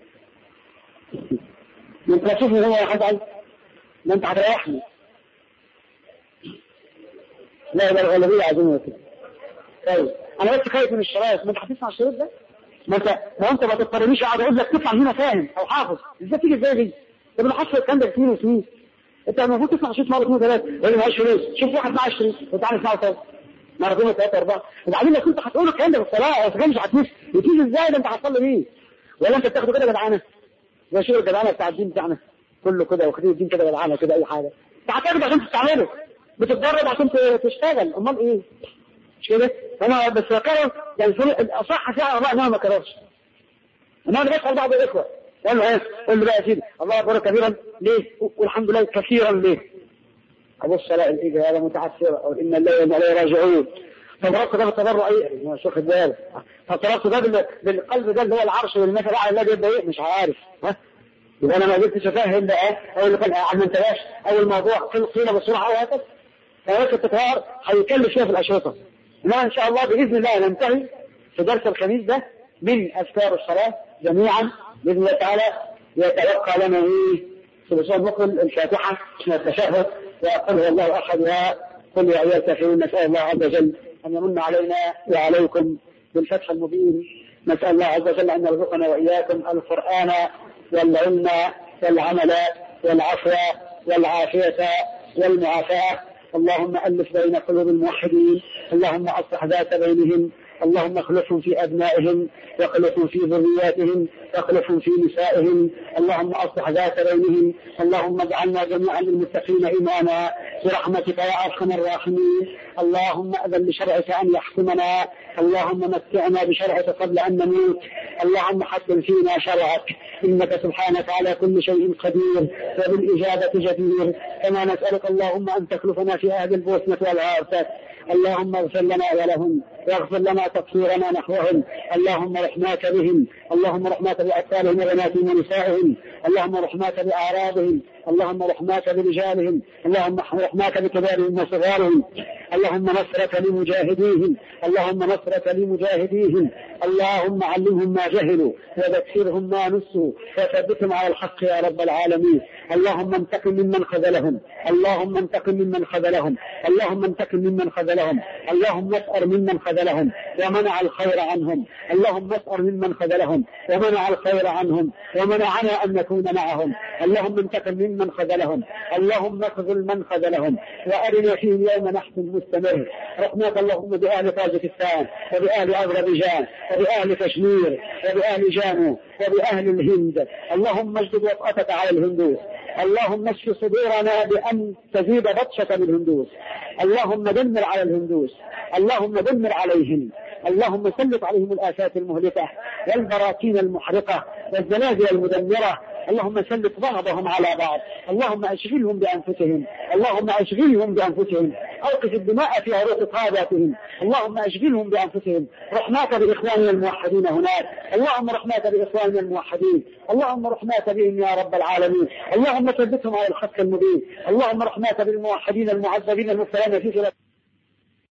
ما انت هتشوفني هو حد عايز ما انت هتريحني لا ده الغالبيه عايزين كده طيب انا بس خايف من الشرايط ما انت هتسمع الشريط ده ما انت ما انت ما تضطرنيش اقعد اقول لك تطلع هنا فاهم او حافظ ازاي تيجي ازاي دي طب انا حافظ الكلام ده سنين وسنين انت المفروض تسمع شريط مره اثنين وثلاثه يقول لي معيش فلوس شوف واحد معاه شريط وتعالى اسمعه تاني مرتين وثلاثه اربعه وبعدين لو كنت هتقول الكلام ده في الصلاه او مش هتمشي وتيجي ازاي ده انت هتصلي بيه ولا انت بتاخده كده جدعانه زي شغل الجدعانه بتاع الدين بتاعنا كله كده واخدين الدين كده جدعانه كده اي حاجه انت هتاخده عشان تستعمله بتتدرب عشان ت- تشتغل امال ايه مش كده انا بس بكرر يعني في الاصح فيها الله انها ما كررش انما انا بسال بعض الاخوه قال له ايه قول له بقى يا سيدي الله اكبر كبيرا ليه والحمد لله كثيرا ليه ابص الاقي الاجابه متعثره او ان الله وإنا اليه راجعون فضربت ده بالتبرع ايه مش واخد بالك فضربت ده بال- بالقلب ده اللي هو العرش والمثل الاعلى ده يبقى ايه مش عارف ها يبقى انا ما قدرتش افهم بقى او اللي كان قاعد ما انتبهش او الموضوع قيل قيل بسرعه وهكذا فوقت التكرار هيكلف شويه في الاشرطه انما ان شاء الله باذن الله ننتهي في درس الخميس ده من اذكار الصلاه جميعا باذن الله تعالى يتلقى لنا ايه في لسان مقبل الفاتحه من التشهد وقل هو الله احد وقل يا ايها الكافرون نسال الله عز وجل ان يمن علينا وعليكم بالفتح المبين نسال الله عز وجل ان يرزقنا واياكم القران والعلم والعمل والعفو والعافيه والمعافاه اللهم ألف بين قلوب الموحدين اللهم أصلح ذات بينهم اللهم اخلفهم في أبنائهم واخلفهم في ذرياتهم واخلفهم في نسائهم اللهم أصلح ذات بينهم اللهم اجعلنا جميعا للمتقين إماما برحمتك يا أرحم الراحمين اللهم أذن لشرعك أن يحكمنا اللهم متعنا بشرعك قبل أن نموت اللهم حكم فينا شرعك إنك سبحانك على كل شيء قدير وبالإجابة جدير كما نسألك اللهم أن تخلفنا في أهل البوسنة والعافة اللهم اغفر لنا ولهم واغفر لنا تقصيرنا نحوهم اللهم رحماك بهم اللهم رحماك بأطفالهم وبناتهم ونسائهم اللهم رحماك بأعراضهم اللهم رحماك برجالهم اللهم رحماك بكبارهم وصغارهم اللهم نصرك لمجاهديهم اللهم نصرك لمجاهديهم اللهم علمهم ما جهلوا وذكرهم ما نسوا وثبتهم على الحق يا رب العالمين اللهم انتقم ممن خذلهم اللهم انتقم ممن خذلهم اللهم انتقم ممن خذلهم اللهم اسأر ممن خذلهم ومنع الخير عنهم اللهم اسأر ممن خذلهم ومنع الخير عنهم ومنعنا أن نكون معهم اللهم انتقم ممن خذلهم اللهم اخذل من خذلهم وأرنا فيه يوم نحن مستمر رحمك اللهم بأهل طاجكستان وبأهل أذربيجان وبأهل كشمير وبأهل جانو وبأهل الهند اللهم اجدد وطأتك على الهندوس اللهم اشف صدورنا بأن تزيد بطشة بالهندوس اللهم دمر على الهندوس اللهم دمر عليهم اللهم سلط عليهم الآفات المهلكة والبراكين المحرقة والزلازل المدمرة اللهم سلط بعضهم على بعض اللهم اشغلهم بانفسهم اللهم اشغلهم بانفسهم اوقف الدماء في عروق قادتهم اللهم اشغلهم بانفسهم رحماك باخواننا الموحدين هناك اللهم رحماك باخواننا الموحدين اللهم رحماك بهم يا رب العالمين اللهم ثبتهم على الحق المبين اللهم رحماك بالموحدين المعذبين المبتلين في خلاف